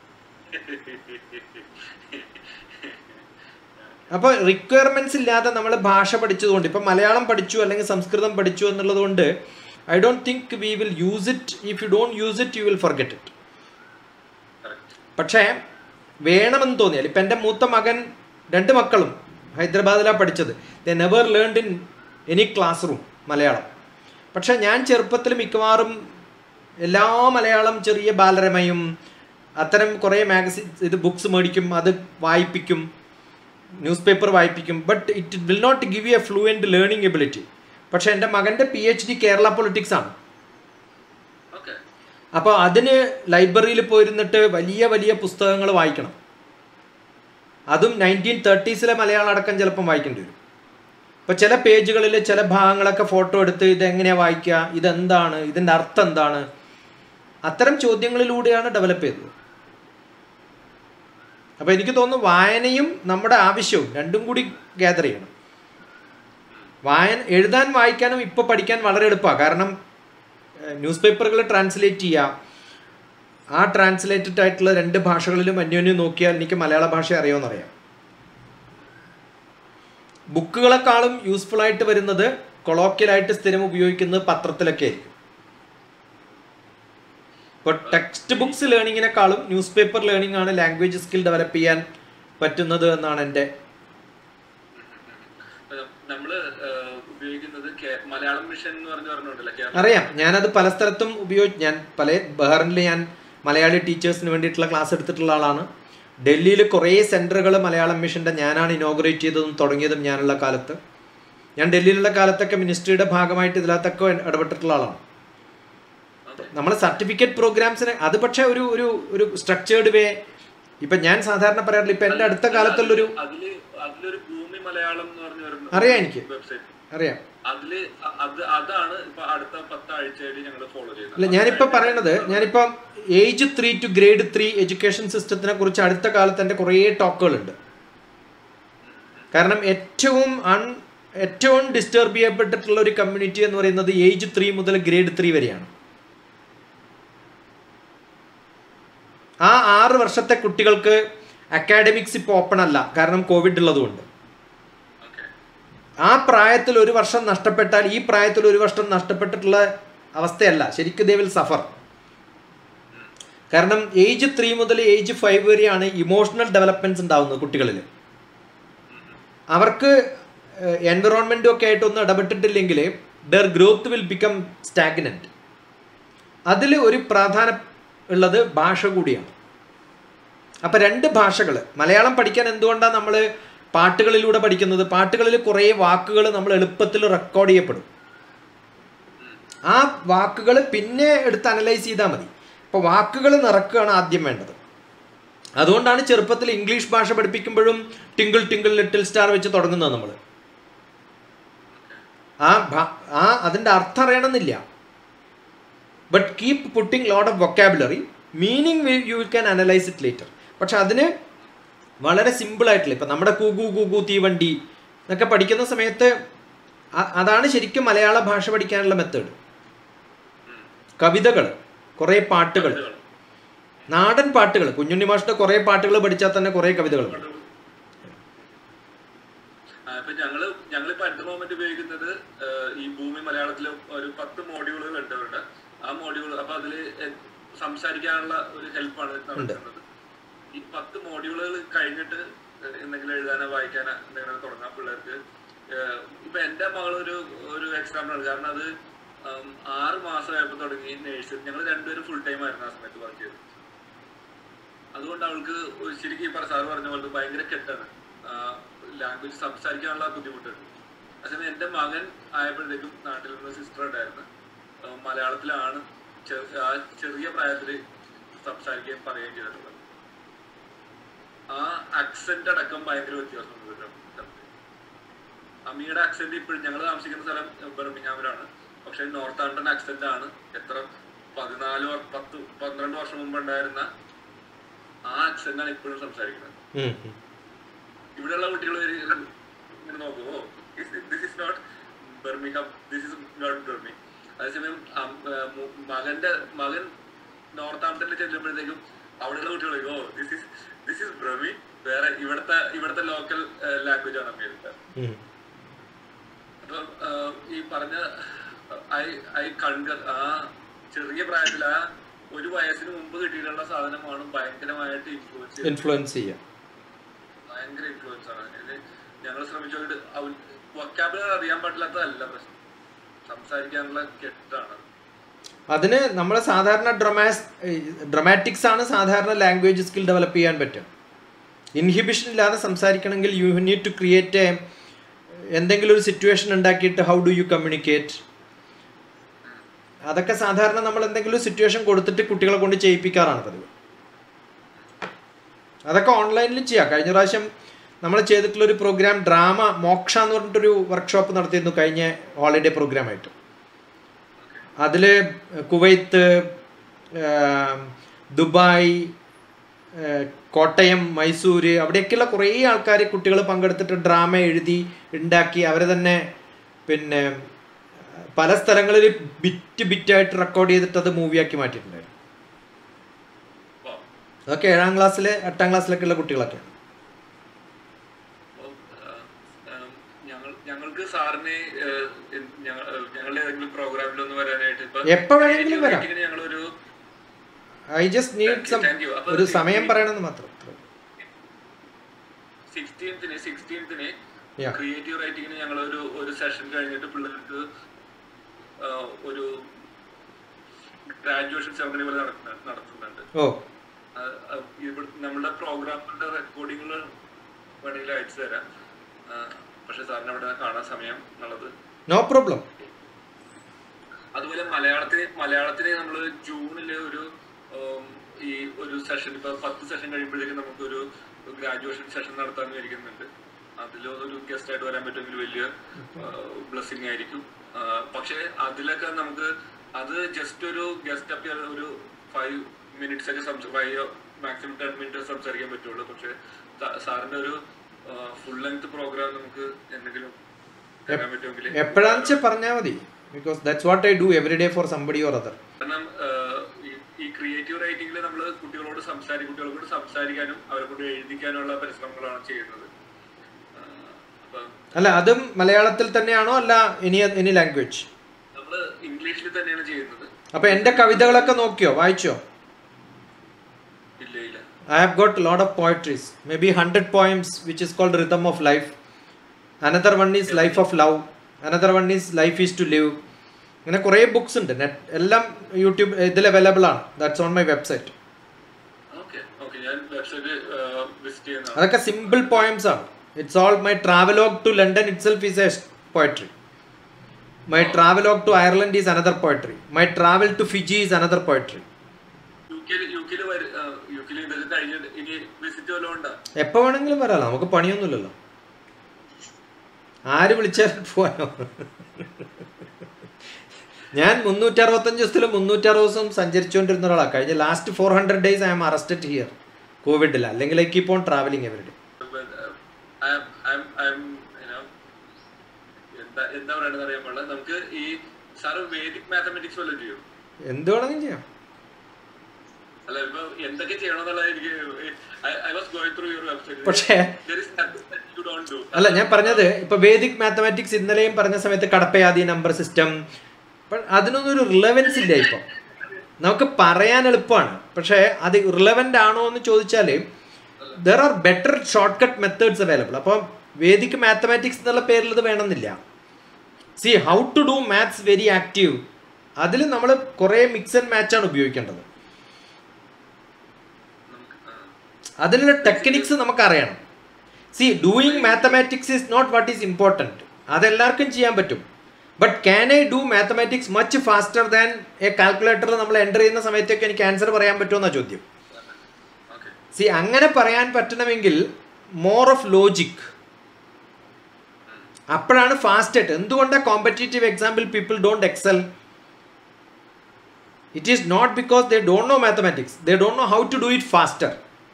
അപ്പോൾ റിക്വയർമെന്റ്സ് ഇല്ലാതെ നമ്മൾ ഭാഷ പഠിച്ചതുകൊണ്ട് ഇപ്പം മലയാളം പഠിച്ചു അല്ലെങ്കിൽ സംസ്കൃതം പഠിച്ചു എന്നുള്ളത് കൊണ്ട് I don't think we will use it if you don't use it you will forget it correct പക്ഷേ വേണമെന്ന് തോന്നിയാൽ ഇപ്പം എൻ്റെ മൂത്ത മകൻ രണ്ട് മക്കളും ഹൈദരാബാദിലാണ് പഠിച്ചത് they never learned in any classroom Malayalam പക്ഷേ ഞാൻ ചെറുപ്പത്തിൽ മിക്കവാറും എല്ലാ മലയാളം ചെറിയ ബാലരമയും അത്തരം കുറേ മാഗസിൻ ഇത് ബുക്സ് മേടിക്കും അത് വായിപ്പിക്കും ന്യൂസ് പേപ്പർ വായിപ്പിക്കും but it will not give you a fluent learning ability പക്ഷേ എൻ്റെ മകൻ്റെ P H D Kerala politics ആണ് ഓക്കെ അപ്പോൾ അതിന് ലൈബ്രറിയിൽ പോയിരുന്നിട്ട് വലിയ വലിയ പുസ്തകങ്ങൾ വായിക്കണം അതും നയൻറ്റീൻ തേർട്ടീസിലെ മലയാളം അടക്കം ചിലപ്പം വായിക്കേണ്ടി വരും ഇപ്പോൾ ചില പേജുകളിൽ ചില ഭാഗങ്ങളൊക്കെ ഫോട്ടോ എടുത്ത് ഇതെങ്ങനെയാണ് വായിക്കുക ഇതെന്താണ് ഇതിൻ്റെ അർത്ഥം എന്താണ് അത്തരം ചോദ്യങ്ങളിലൂടെയാണ് ഡെവലപ്പ് ചെയ്തത് അപ്പോൾ എനിക്ക് തോന്നുന്നു വായനയും നമ്മുടെ ആവശ്യവും രണ്ടും കൂടി ഗ്യാദർ ചെയ്യണം വായന എഴുതാൻ വായിക്കാനും ഇപ്പോൾ പഠിക്കാൻ വളരെ എളുപ്പമാണ് കാരണം ന്യൂസ് പേപ്പറുകൾ ട്രാൻസ്ലേറ്റ് ചെയ്യാം ആ ട്രാൻസ്ലേറ്റഡ് ആയിട്ടുള്ള രണ്ട് ഭാഷകളിലും അന്യോന്യം നോക്കിയാൽ എനിക്ക് മലയാള ഭാഷ അറിയാമെന്നറിയാം ബുക്കുകളെക്കാളും യൂസ്ഫുൾ ആയിട്ട് വരുന്നത് കൊളോക്കിയലായിട്ട് സ്ഥിരം ഉപയോഗിക്കുന്നത് പത്രത്തിലൊക്കെ ആയിരിക്കും ഇപ്പോൾ ടെക്സ്റ്റ് ബുക്സ് ലേണിങ്ങിനെക്കാളും ന്യൂസ് പേപ്പർ ലേണിംഗ് ആണ് ലാംഗ്വേജ് സ്കിൽ ഡെവലപ്പ് ചെയ്യാൻ പറ്റുന്നത് എന്നാണ് എൻ്റെ നമ്മള് ഏഹ്, ഉപയോഗിക്കുന്നത് കേ- മലയാളം മിഷൻ എന്ന് പറഞ്ഞു പറഞ്ഞോണ്ടല്ലോ കേരള അറിയാം ഞാനത് പല സ്ഥലത്തും ഉപയോഗിച്ച് ഞാൻ പല ബഹറിനിൽ ഞാൻ മലയാളി ടീച്ചേഴ്സിന് വേണ്ടിയിട്ടുള്ള ക്ലാസ് എടുത്തിട്ടുള്ള ആളാണ് ഡൽഹിയിൽ കുറേ സെൻറ്ററുകൾ മലയാളം മിഷൻ്റെ ഞാനാണ് ഇനോഗ്രേറ്റ് ചെയ്തതും തുടങ്ങിയതും ഞാനുള്ള കാലത്ത് ഞാൻ ഡൽഹിയിലുള്ള കാലത്തൊക്കെ മിനിസ്ട്രിയുടെ ഭാഗമായിട്ട് ഇതിനകത്തൊക്കെ ഇടപെട്ടിട്ടുള്ള ആളാണ് നമ്മൾ സർട്ടിഫിക്കറ്റ് പ്രോഗ്രാംസിന് അത് പക്ഷേ ഒരു ഒരു ഒരു സ്ട്രക്ചേർഡ് വേ ഇപ്പം ഞാൻ സാധാരണ പറയാറില്ല ഇപ്പം എൻ്റെ അടുത്ത കാലത്തുള്ളൊരു അതില് അതിലൊരു ഭൂമി മലയാളം എന്ന് പറഞ്ഞു വരുന്ന അറിയാം എനിക്ക് വെബ്സൈറ്റ് അറിയാം അതില് അ- അത് അതാണ് ഇപ്പൊ അടുത്ത പത്താഴ്ചയായിട്ട് ഞങ്ങൾ ഫോളോ അല്ല ചെയ്യുന്നത് ഞാനിപ്പോൾ പറയണത് ഞാനിപ്പം age three to grade three education സിസ്റ്റത്തിനെ കുറിച്ച് അടുത്ത കാലത്ത് എൻ്റെ കുറേ ടോക്കുകളുണ്ട് കാരണം ഏറ്റവും അൺ ഏറ്റവും ഡിസ്റ്റർബ് ചെയ്യപ്പെട്ടിട്ടുള്ള ഒരു കമ്മ്യൂണിറ്റി എന്ന് പറയുന്നത് ഏജ് ത്രീ മുതൽ ഗ്രേഡ് ത്രീ വരെയാണ് ആ ആറ് വർഷത്തെ കുട്ടികൾക്ക് അക്കാഡമിക്സ് ഇപ്പോൾ ഓപ്പൺ അല്ല കാരണം കോവിഡ് ഉള്ളതുകൊണ്ട് ഓക്കെ ആ പ്രായത്തിൽ ഒരു വർഷം നഷ്ടപ്പെട്ടാൽ ഈ പ്രായത്തിൽ ഒരു വർഷം നഷ്ടപ്പെട്ടിട്ടുള്ള അവസ്ഥയല്ല ശരിക്കും ദേ വിൽ സഫർ കാരണം ഏജ് ത്രീ മുതൽ ഏജ് ഫൈവ് വരെയാണ് ഇമോഷണൽ ഡെവലപ്മെന്റ്സ് ഉണ്ടാവുന്നത് കുട്ടികളിൽ അവർക്ക് എൻവിറോൺമെൻറ്റും ഒക്കെ ആയിട്ടൊന്നും ഇടപെട്ടിട്ടില്ലെങ്കിൽ their growth will become stagnant അതിൽ ഒരു പ്രാധാന്യം ഉള്ളത് ഭാഷ കൂടിയാണ് അപ്പം രണ്ട് ഭാഷകൾ മലയാളം പഠിക്കാൻ എന്തുകൊണ്ടാണ് നമ്മൾ പാട്ടുകളിലൂടെ പഠിക്കുന്നത് പാട്ടുകളിൽ കുറേ വാക്കുകൾ നമ്മൾ എളുപ്പത്തിൽ റെക്കോർഡ് ചെയ്യപ്പെടും ആ വാക്കുകൾ പിന്നെ എടുത്ത് അനലൈസ് ചെയ്താൽ മതി അപ്പോൾ വാക്കുകൾ നിറക്കുകയാണ് ആദ്യം വേണ്ടത് അതുകൊണ്ടാണ് ചെറുപ്പത്തിൽ ഇംഗ്ലീഷ് ഭാഷ പഠിപ്പിക്കുമ്പോഴും ടിങ്കിൾ ടിങ്കിൾ ലിറ്റിൽ സ്റ്റാർ വെച്ച് തുടങ്ങുന്നത് നമ്മൾ ആ ഭ- ആ അതിൻ്റെ അർത്ഥം അറിയണമെന്നില്ല but keep putting lot of vocabulary meaning you can analyse it later പക്ഷെ അതിന് വളരെ സിമ്പിൾ ആയിട്ടുള്ള ഇപ്പം നമ്മുടെ കൂഗു കൂഗു തീവണ്ടി എന്നൊക്കെ പഠിക്കുന്ന സമയത്ത് അ- അതാണ് ശരിക്കും മലയാള ഭാഷ പഠിക്കാനുള്ള മെത്തേഡ് കവിതകൾ കുറേ പാട്ടുകൾ നാടൻ പാട്ടുകൾ കുഞ്ഞുണ്ണി മാഷിന്റെ കുറേ പാട്ടുകൾ പഠിച്ചാൽ തന്നെ കുറേ കവിതകൾ വരും. ആ, ഇപ്പൊ ഞങ്ങള് ഞങ്ങളിപ്പോ അടുത്ത മൊമെന്റ് ഉപയോഗിക്കുന്നത് ഏഹ്, ഈ ഭൂമി മലയാളത്തിൽ ഒരു പത്ത് മോഡ്യൂളുകൾ ഉണ്ട് അവരുടെ ആ മോഡ്യൂൾ അപ്പൊ അതില് എ- സംസാരിക്കാനുള്ള ഒരു ഹെൽപ്പാണ് നടക്കുന്നത് ഈ പത്ത് മോഡ്യൂളുകൾ കഴിഞ്ഞിട്ട് എന്തെങ്കിലും എഴുതാനോ വായിക്കാനോ എന്തെങ്കിലും തുടങ്ങാൻ പിള്ളേർക്ക് ഏഹ്, ഇപ്പൊ എന്റെ മകൾ ഒരു ഒരു എക്സാമ്പിൾ ആണ് കാരണം അത് ഉം, ആറ് മാസമായപ്പോ തുടങ്ങി നേഴ്സറി ഞങ്ങൾ രണ്ടുപേരും ഫുൾ ടൈം ആയിരുന്നു ആ സമയത്ത് വർക്ക് ചെയ്തത് അതുകൊണ്ട് അവൾക്ക് ഒരു ശരിക്കും ഈ സാറ് പറഞ്ഞ പോലെ ഭയങ്കര കെട്ടാണ് ലാംഗ്വേജ് സംസാരിക്കാനുള്ള ബുദ്ധിമുട്ടുണ്ട് അതേസമയം എന്റെ മകൻ ആയപ്പോഴത്തേക്കും നാട്ടിൽ നിന്ന് സിസ്റ്റർ ഉണ്ടായിരുന്നു ആ, മലയാളത്തിലാണ് ചെ- ആ ചെറിയ പ്രായത്തിൽ സംസാരിക്കുകയും പറയുകയും ചെയ്തിട്ടുള്ളത് ആ അക്സെന്റ് അടക്കം ഭയങ്കര വ്യത്യാസമുണ്ട് ഇവരുടെ തമ്മിൽ. അമ്മിയുടെ അക്സെന്റ് ഇപ്പോഴും ഞങ്ങൾ താമസിക്കുന്ന സ്ഥലം ബർമിങ്ങാമിലാണ് പക്ഷെ നോർത്ത് ആണ്ടൻ അക്സെന്റ് ആണ് എത്ര പതിനാല് വർ- പത്ത് പന്ത്രണ്ട് വർഷം മുമ്പ് ഉണ്ടായിരുന്ന ആ അക്സെന്റ് ആണ് ഇപ്പോഴും സംസാരിക്കുന്നത് ഉം, ഉം. ഇവിടെയുള്ള കുട്ടികൾ ഇങ്ങനെ നോക്കുമോ this is not Birmingham this is not ബർമി അതേസമയം അം- ആ, മു- മകന്റെ മകൻ നോർത്ത് ആംപ്ടണിൽ ചെല്ലുമ്പോഴത്തേക്കും അവിടെയുള്ള കുട്ടികൾ oh this is this is Brummie വേറെ ഇവിടുത്തെ ഇവിടുത്തെ ലോക്കൽ ലാംഗ്വേജ് ആണ് അമേരിക്ക ഉം. അപ്പം ആഹ്, ഈ പറഞ്ഞ ഐ ഐ കൺകർ ആ ചെറിയ പ്രായത്തിൽ ആ ഒരു വയസ്സിന് മുമ്പ് കിട്ടിയിട്ടുള്ള സാധനമാണ് ഭയങ്കരമായിട്ട് ഇൻഫ്ലുവൻസ് ചെയ്തത് ഇൻഫ്ലുവൻസ് ചെയ്യാം ഭയങ്കര ഇൻഫ്ലുവൻസ് ആണ് ഇത് ഞങ്ങൾ ശ്രമിച്ചു നോക്കിയിട്ട് വൊക്കാബുലറി അറിയാൻ പറ്റില്ലാത്തതല്ല പ്രശ്നം സംസാരിക്കാനുള്ള കെട്ടാണ് അതിന് നമ്മൾ സാധാരണ ഡ്രമാസ് ഡ്രമാറ്റിക്സ് ആണ് സാധാരണ ലാംഗ്വേജ് സ്കിൽ ഡെവലപ്പ് ചെയ്യാൻ പറ്റും ഇൻഹിബിഷൻ ഇല്ലാതെ സംസാരിക്കണമെങ്കിൽ you need to create a എന്തെങ്കിലും ഒരു സിറ്റുവേഷൻ ഉണ്ടാക്കിയിട്ട് ഹൗ ഡു യു കമ്മ്യൂണിക്കേറ്റ് അതൊക്കെ സാധാരണ നമ്മൾ എന്തെങ്കിലും ഒരു സിറ്റുവേഷൻ കൊടുത്തിട്ട് കുട്ടികളെ കൊണ്ട് ചെയ്യിപ്പിക്കാറാണ് പതിവ് അതൊക്കെ ഓൺലൈനിലും ചെയ്യാം കഴിഞ്ഞ പ്രാവശ്യം നമ്മൾ ചെയ്തിട്ടുള്ള ഒരു പ്രോഗ്രാം ഡ്രാമ മോക്ഷ എന്ന് പറഞ്ഞിട്ടൊരു വർക്ക്ഷോപ്പ് നടത്തിയിരുന്നു കഴിഞ്ഞ ഹോളിഡേ പ്രോഗ്രാമായിട്ട് അതിൽ കുവൈത്ത് ഏം, ദുബായ് ഏ, കോട്ടയം മൈസൂര് അവിടെയൊക്കെയുള്ള കുറേ ആൾക്കാർ കുട്ടികൾ പങ്കെടുത്തിട്ട് ഡ്രാമ എഴുതി ഉണ്ടാക്കി അവരെ തന്നെ പിന്നെ പല സ്ഥലങ്ങളിൽ ബിറ്റ് ബിറ്റായിട്ട് റെക്കോർഡ് ചെയ്തിട്ട് അത് മൂവിയാക്കി മാറ്റിയിട്ടുണ്ടായിരുന്നു അപ്പൊ അതൊക്കെ ഏഴാം ക്ലാസ്സിൽ എട്ടാം ക്ലാസ്സിലൊക്കെ ഉള്ള കുട്ടികളൊക്കെയാണ് അപ്പം, ആഹ്, ആഹ്, ഞങ്ങൾ ഞങ്ങൾക്ക് സാറിന് ആഹ്, എൻ- ഞങ്ങൾ ആഹ്, ഞങ്ങളുടെ ഏതെങ്കിലും പ്രോഗ്രാമിൽ ഒന്ന് വരാനായിട്ട് ഇപ്പൊ എപ്പോ വേണമെങ്കിലും വരാം. creative writing ന് ഞങ്ങളൊരു I just need some Thank you. അപ്പൊ ഒരു ഇത് സമയം ഈ- പറയണമെന്ന് മാത്രം സിക്സ്റ്റീൻത്തിന് സിക്സ്റ്റീൻത്തിന് Yeah. ക്രിയേറ്റീവ് റൈറ്റിങ്ങിന് ഞങ്ങൾ ഒരു ഒരു സെഷൻ കഴിഞ്ഞിട്ട് പിള്ളേർക്ക് ആഹ്, ഒരു ഗ്രാജുവേഷൻ സെറമണി പോലെ നടക്കുന്ന- നടത്തുന്നുണ്ട് ഓ അത് അത് ഇവിടെ നമ്മുടെ പ്രോഗ്രാമിന്റെ റെക്കോർഡിങ്ങൾ വേണമെങ്കിൽ അയച്ചു തരാം ആഹ്, പക്ഷെ സാറിന് അവിടെ കാണാൻ സമയം എന്നുള്ളത് നോ പ്രോബ്ലം അതുപോലെ മലയാളത്തിന് മലയാളത്തിന് നമ്മൾ ജൂണില് ഒരു ഉം, ഈ ഒരു സെഷൻ ഇപ്പൊ പത്ത് സെഷൻ കഴിയുമ്പോഴേക്കും നമുക്കൊരു ഗ്രാജുവേഷൻ സെഷൻ നടത്താൻ വിചാരിക്കുന്നുണ്ട് അതിൽ ഒരു ഗസ്റ്റ് ആയിട്ട് വരാൻ പറ്റുമെങ്കിൽ വലിയ ബ്ലെസ്സിങ് ആയിരിക്കും ആ, പക്ഷേ അതിലൊക്കെ നമുക്ക് അത് ജസ്റ്റ് ഒരു ഗസ്റ്റ് അപ്പിയർ ഒരു ഫൈവ് മിനിറ്റ്സ് ഒക്കെ സംസാ ഫൈവ് മാക്സിമം ടെൻ മിനിറ്റ് സംസാരിക്കാൻ പറ്റുള്ളൂ പക്ഷെ സാറിന്റെ ഒരു ഫുൾ ലെങ്ത് പ്രോഗ്രാം നമുക്ക് എന്തെങ്കിലും തരാൻ പറ്റുമെങ്കിൽ എപ്പോഴാന്ന് വെച്ചാൽ പറഞ്ഞാൽ മതി because that's what I do every day for somebody or other കാരണം ആഹ്, ഈ- ഈ ക്രിയേറ്റീവ് റൈറ്റിംഗിൽ നമ്മൾ കുട്ടികളോട് സംസാരി കുട്ടികളോട് സംസാരിക്കാനും അവരെ കൊണ്ട് എഴുതിക്കാനുള്ള പരിശ്രമങ്ങളാണ് ചെയ്യുന്നത് ആഹ്, അപ്പം അല്ല അതും മലയാളത്തിൽ തന്നെയാണോ അല്ല ഇനി എനി ലാംഗ്വേജ് നമ്മൾ ഇംഗ്ലീഷിൽ തന്നെയാണ് ചെയ്യുന്നത് അപ്പൊ എന്റെ കവിതകളൊക്കെ നോക്കിയോ വായിച്ചോ ഇല്ല ഇല്ല I have got lot of poetries may be hundred poems which is called rhythm of life another one is life of love another one is life is to live ഇങ്ങനെ കുറേ ബുക്സ് ഉണ്ട് നെറ്റ് എല്ലാം YouTube ഇതിൽ available ആണ് that's on my website okay okay ഞാൻ website visit ചെയ്യുന്നതാണ് അതൊക്കെ simple poems ആണ് it's all my travelogue to London ഇറ്റ് സെൽഫ് is a poetry my travelogue to Ireland is another poetry my travel to Fiji is another poetry യു കെയിൽ യു കെയിൽ യു കെയിൽ ഇതൊക്കെ കഴിഞ്ഞിട്ട് ഇനി വിസിറ്റ് വല്ലതും ഉണ്ടോ എപ്പോൾ വേണമെങ്കിലും വരാമല്ലോ നമുക്ക് പണിയൊന്നുമില്ലല്ലോ ആര് വിളിച്ചാലും പോവാനോ ഞാൻ മുന്നൂറ്റി അറുപത്തഞ്ച് ദിവസത്തിൽ മുന്നൂറ്റി അറുപത് ദിവസം സഞ്ചരിച്ചുകൊണ്ടിരുന്ന ഒരാളാണ് കഴിഞ്ഞ last four hundred days I'm arrested here കോവിഡിൽ അല്ലെങ്കിൽ I keep on travelling every day I'm- I'm- I'm, you know, എന്താ എന്താ പറയണെന്ന് അറിയാൻ പാടില്ല നമുക്ക് ഈ സാറ് വേദിക് മാത്തമെറ്റിക്സ് വല്ലതും ചെയ്യും എന്ത് വേണമെങ്കിലും ചെയ്യാം അല്ല ഇപ്പൊ എന്തൊക്കെ ചെയ്യണമെന്നുള്ള എനിക്ക് I was going through your website പക്ഷേ there is nothing that you don't do അല്ല ഞാൻ പറഞ്ഞത് ഇപ്പൊ വേദിക് മാത്തമാറ്റിക്സ് ഇന്നലെയും പറഞ്ഞ സമയത്ത് കടപ്പയാതി നമ്പർ സിസ്റ്റം അതിനൊന്നും ഒരു റിലവൻസ് ഇല്ല ഇപ്പം നമുക്ക് പറയാൻ എളുപ്പമാണ് പക്ഷേ അത് റിലവൻ്റ് ആണോ എന്ന് ചോദിച്ചാൽ there are better shortcut methods available അപ്പോൾ വേദിക് മാത്തമാറ്റിക്സ് എന്നുള്ള പേരിൽ ഇത് വേണമെന്നില്ല see how to do maths very active അതിൽ നമ്മൾ കുറേ മിക്സ് ആൻഡ് മാച്ചാണ് ഉപയോഗിക്കേണ്ടത് നമുക്ക് ആ, അതിനുള്ള ടെക്നിക്സ് നമുക്ക് അറിയണം see doing mathematics is not what is important അതെല്ലാവർക്കും ചെയ്യാൻ പറ്റും but can I do mathematics much faster than a കാൽക്കുലേറ്ററിൽ നമ്മൾ എൻ്റർ ചെയ്യുന്ന സമയത്തൊക്കെ എനിക്ക് ആൻസർ പറയാൻ പറ്റുമെന്നാണ് ചോദ്യം okay. സി അങ്ങനെ പറയാൻ പറ്റണമെങ്കിൽ മോർ ഓഫ് ലോജിക് അപ്പോഴാണ് ഫാസ്റ്റ് ആയിട്ട് എന്തുകൊണ്ടാണ് competitive example people don't excel it is not because they don't know mathematics they don't know how to do it faster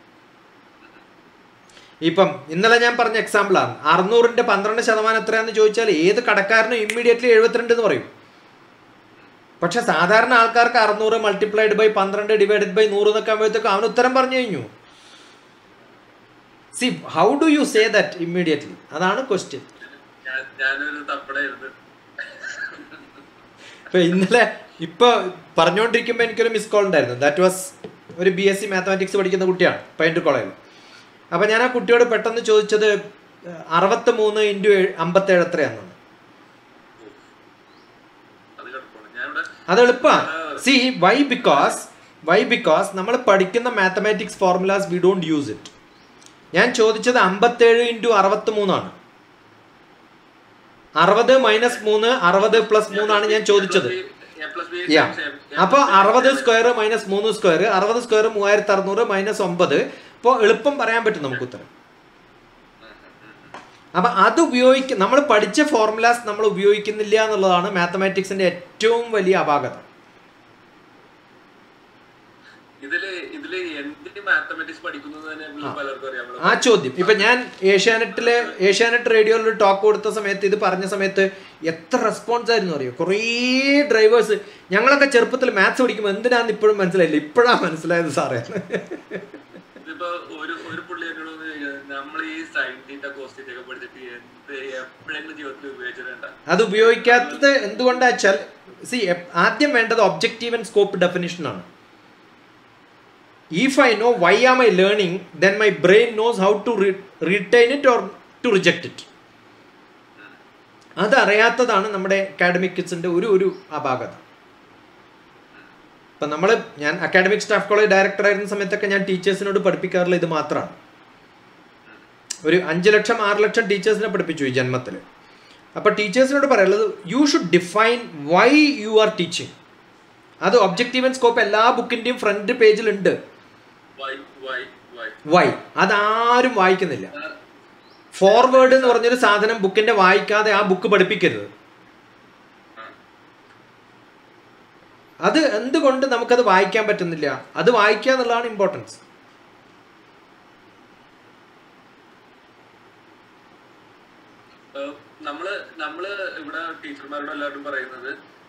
ഇപ്പം ഇന്നലെ ഞാൻ പറഞ്ഞ എക്സാമ്പിളാണ് അറുന്നൂറിന്റെ പന്ത്രണ്ട് ശതമാനം എത്രയാന്ന് ചോദിച്ചാൽ ഏത് കടക്കാരനും ഇമ്മീഡിയറ്റ്ലി എഴുപത്തിരണ്ട് എന്ന് പറയും പക്ഷെ സാധാരണ ആൾക്കാർക്ക് അറുന്നൂറ് മൾട്ടിപ്ലൈഡ് ബൈ പന്ത്രണ്ട് ഡിവൈഡഡ് ബൈ നൂറ് എന്നൊക്കെ ആകുമ്പോഴത്തേക്കും അവൻ ഉത്തരം പറഞ്ഞു കഴിഞ്ഞു see how do you say that immediately അതാണ് ക്വസ്റ്റ്യൻ ഞാൻ ഞാനൊരു തപ്പടായിരുന്നു ഇപ്പൊ ഇന്നലെ ഇപ്പൊ പറഞ്ഞുകൊണ്ടിരിക്കുമ്പോൾ എനിക്കൊരു മിസ് കോൾ ഉണ്ടായിരുന്നു ദാറ്റ് വാസ് ഒരു ബി എസ് സി മാത്തമാറ്റിക്സ് പഠിക്കുന്ന കുട്ടിയാണ് പൈൻറ്റ് കോളേജിൽ അപ്പം ഞാൻ ആ കുട്ടിയോട് പെട്ടെന്ന് ചോദിച്ചത് അറുപത്തി മൂന്ന് ഇൻറ്റു അമ്പത്തേഴ് എത്രയാണെന്നാണ് അത് കിടപ്പുണ്ട് ഞാനിവിടെ അത് എളുപ്പമാണ് see why because why because നമ്മൾ പഠിക്കുന്ന mathematics formulas we don't use it ഞാൻ ചോദിച്ചത് അമ്പത്തേഴ് ഇൻറ്റു അറുപത്തി മൂന്നാണ് അറുപത് മൈനസ് മൂന്ന് അറുപത് പ്ലസ് മൂന്നാണ് ഞാൻ ചോദിച്ചത് എ പ്ലസ് ബി യാ അപ്പോൾ അറുപത് സ്ക്വയർ മൈനസ് മൂന്ന് സ്ക്വയർ അറുപത് സ്ക്വയർ മൂവായിരത്തി അറുന്നൂറ് മൈനസ് ഒമ്പത് ഇപ്പോൾ എളുപ്പം പറയാൻ പറ്റും നമുക്ക് ഉത്തരം അപ്പം അത് ഉപയോഗിക്ക നമ്മൾ പഠിച്ച ഫോർമുലാസ് നമ്മൾ ഉപയോഗിക്കുന്നില്ല എന്നുള്ളതാണ് മാത്തമാറ്റിക്സിന്റെ ഏറ്റവും വലിയ അപാകത ഇതില് ഇതില് എന്തിന് മാത്തമാറ്റിക്സ് പഠിക്കുന്നത് തന്നെ നമുക്ക് പലർക്കും അറിയാം നമ്മള് ആ ചോദ്യം ഇപ്പൊ ഞാൻ ഏഷ്യാനെറ്റിലെ ഏഷ്യാനെറ്റ് റേഡിയോയിൽ ഒരു ടോക്ക് കൊടുത്ത സമയത്ത് ഇത് പറഞ്ഞ സമയത്ത് എത്ര റെസ്പോൺസ് ആയിരുന്നു അറിയോ കുറേ ഡ്രൈവേഴ്സ് ഞങ്ങളൊക്കെ ചെറുപ്പത്തിൽ മാത്സ് പഠിക്കുമ്പോൾ എന്തിനാന്ന് ഇപ്പോഴും മനസ്സിലായില്ല ഇപ്പോഴാണ് മനസ്സിലായത് സാറേ ഇതിപ്പോ ഒരു ഒരു പുള്ളി എന്നോട് വന്ന് ചോദിക്കുന്നത്, നമ്മൾ ഈ സൈൻ തീറ്റ കോസ് തീറ്റ ഒക്കെ പഠിച്ചിട്ട് എന്ത് എപ്പോഴെങ്കിലും ജീവിതത്തിൽ ഉപയോഗിച്ചിട്ടുണ്ട അത് ഉപയോഗിക്കാത്തത് എന്തുകൊണ്ടാ വെച്ചാൽ സി ആദ്യം വേണ്ടത് ഒബ്ജക്റ്റീവ് ആൻഡ് സ്കോപ്പ് ഡെഫിനിഷൻ ആണ് if I know why am I learning then my brain knows how to retain it or to reject it അത് അറിയാത്തതാണ് നമ്മുടെ അക്കാഡമിക്സിന്റെ ഒരു ഒരു അപാകത ഇപ്പം നമ്മൾ ഞാൻ അക്കാഡമിക് സ്റ്റാഫ് കോളേജ് ഡയറക്ടർ ആയിരുന്ന സമയത്തൊക്കെ ഞാൻ ടീച്ചേഴ്സിനോട് പഠിപ്പിക്കാറുള്ള ഇത് മാത്രമാണ് ഒരു അഞ്ച് ലക്ഷം ആറ് ലക്ഷം ടീച്ചേഴ്സിനെ പഠിപ്പിച്ചു ഈ ജന്മത്തിൽ അപ്പോൾ ടീച്ചേഴ്സിനോട് പറയുള്ളത് you should define why you are teaching അത് ഒബ്ജക്റ്റീവ് ആൻഡ് സ്കോപ്പ് എല്ലാ ബുക്കിൻ്റെയും ഫ്രണ്ട് പേജിലുണ്ട് വൈ വൈ വൈ വൈ അതാരും വായിക്കുന്നില്ല ഫോർവേഡ് എന്ന് പറഞ്ഞൊരു സാധനം ബുക്കിന്റെ വായിക്കാതെ ആ ബുക്ക് പഠിപ്പിക്കരുത് അത് എന്തുകൊണ്ട് നമുക്കത് വായിക്കാൻ പറ്റുന്നില്ല അത് വായിക്കുക എന്നുള്ളതാണ് ഇമ്പോർട്ടൻസ് ഏഹ് നമ്മള് നമ്മള് ഇവിടെ ടീച്ചർമാരോട് എല്ലാവരും പറയുന്നത്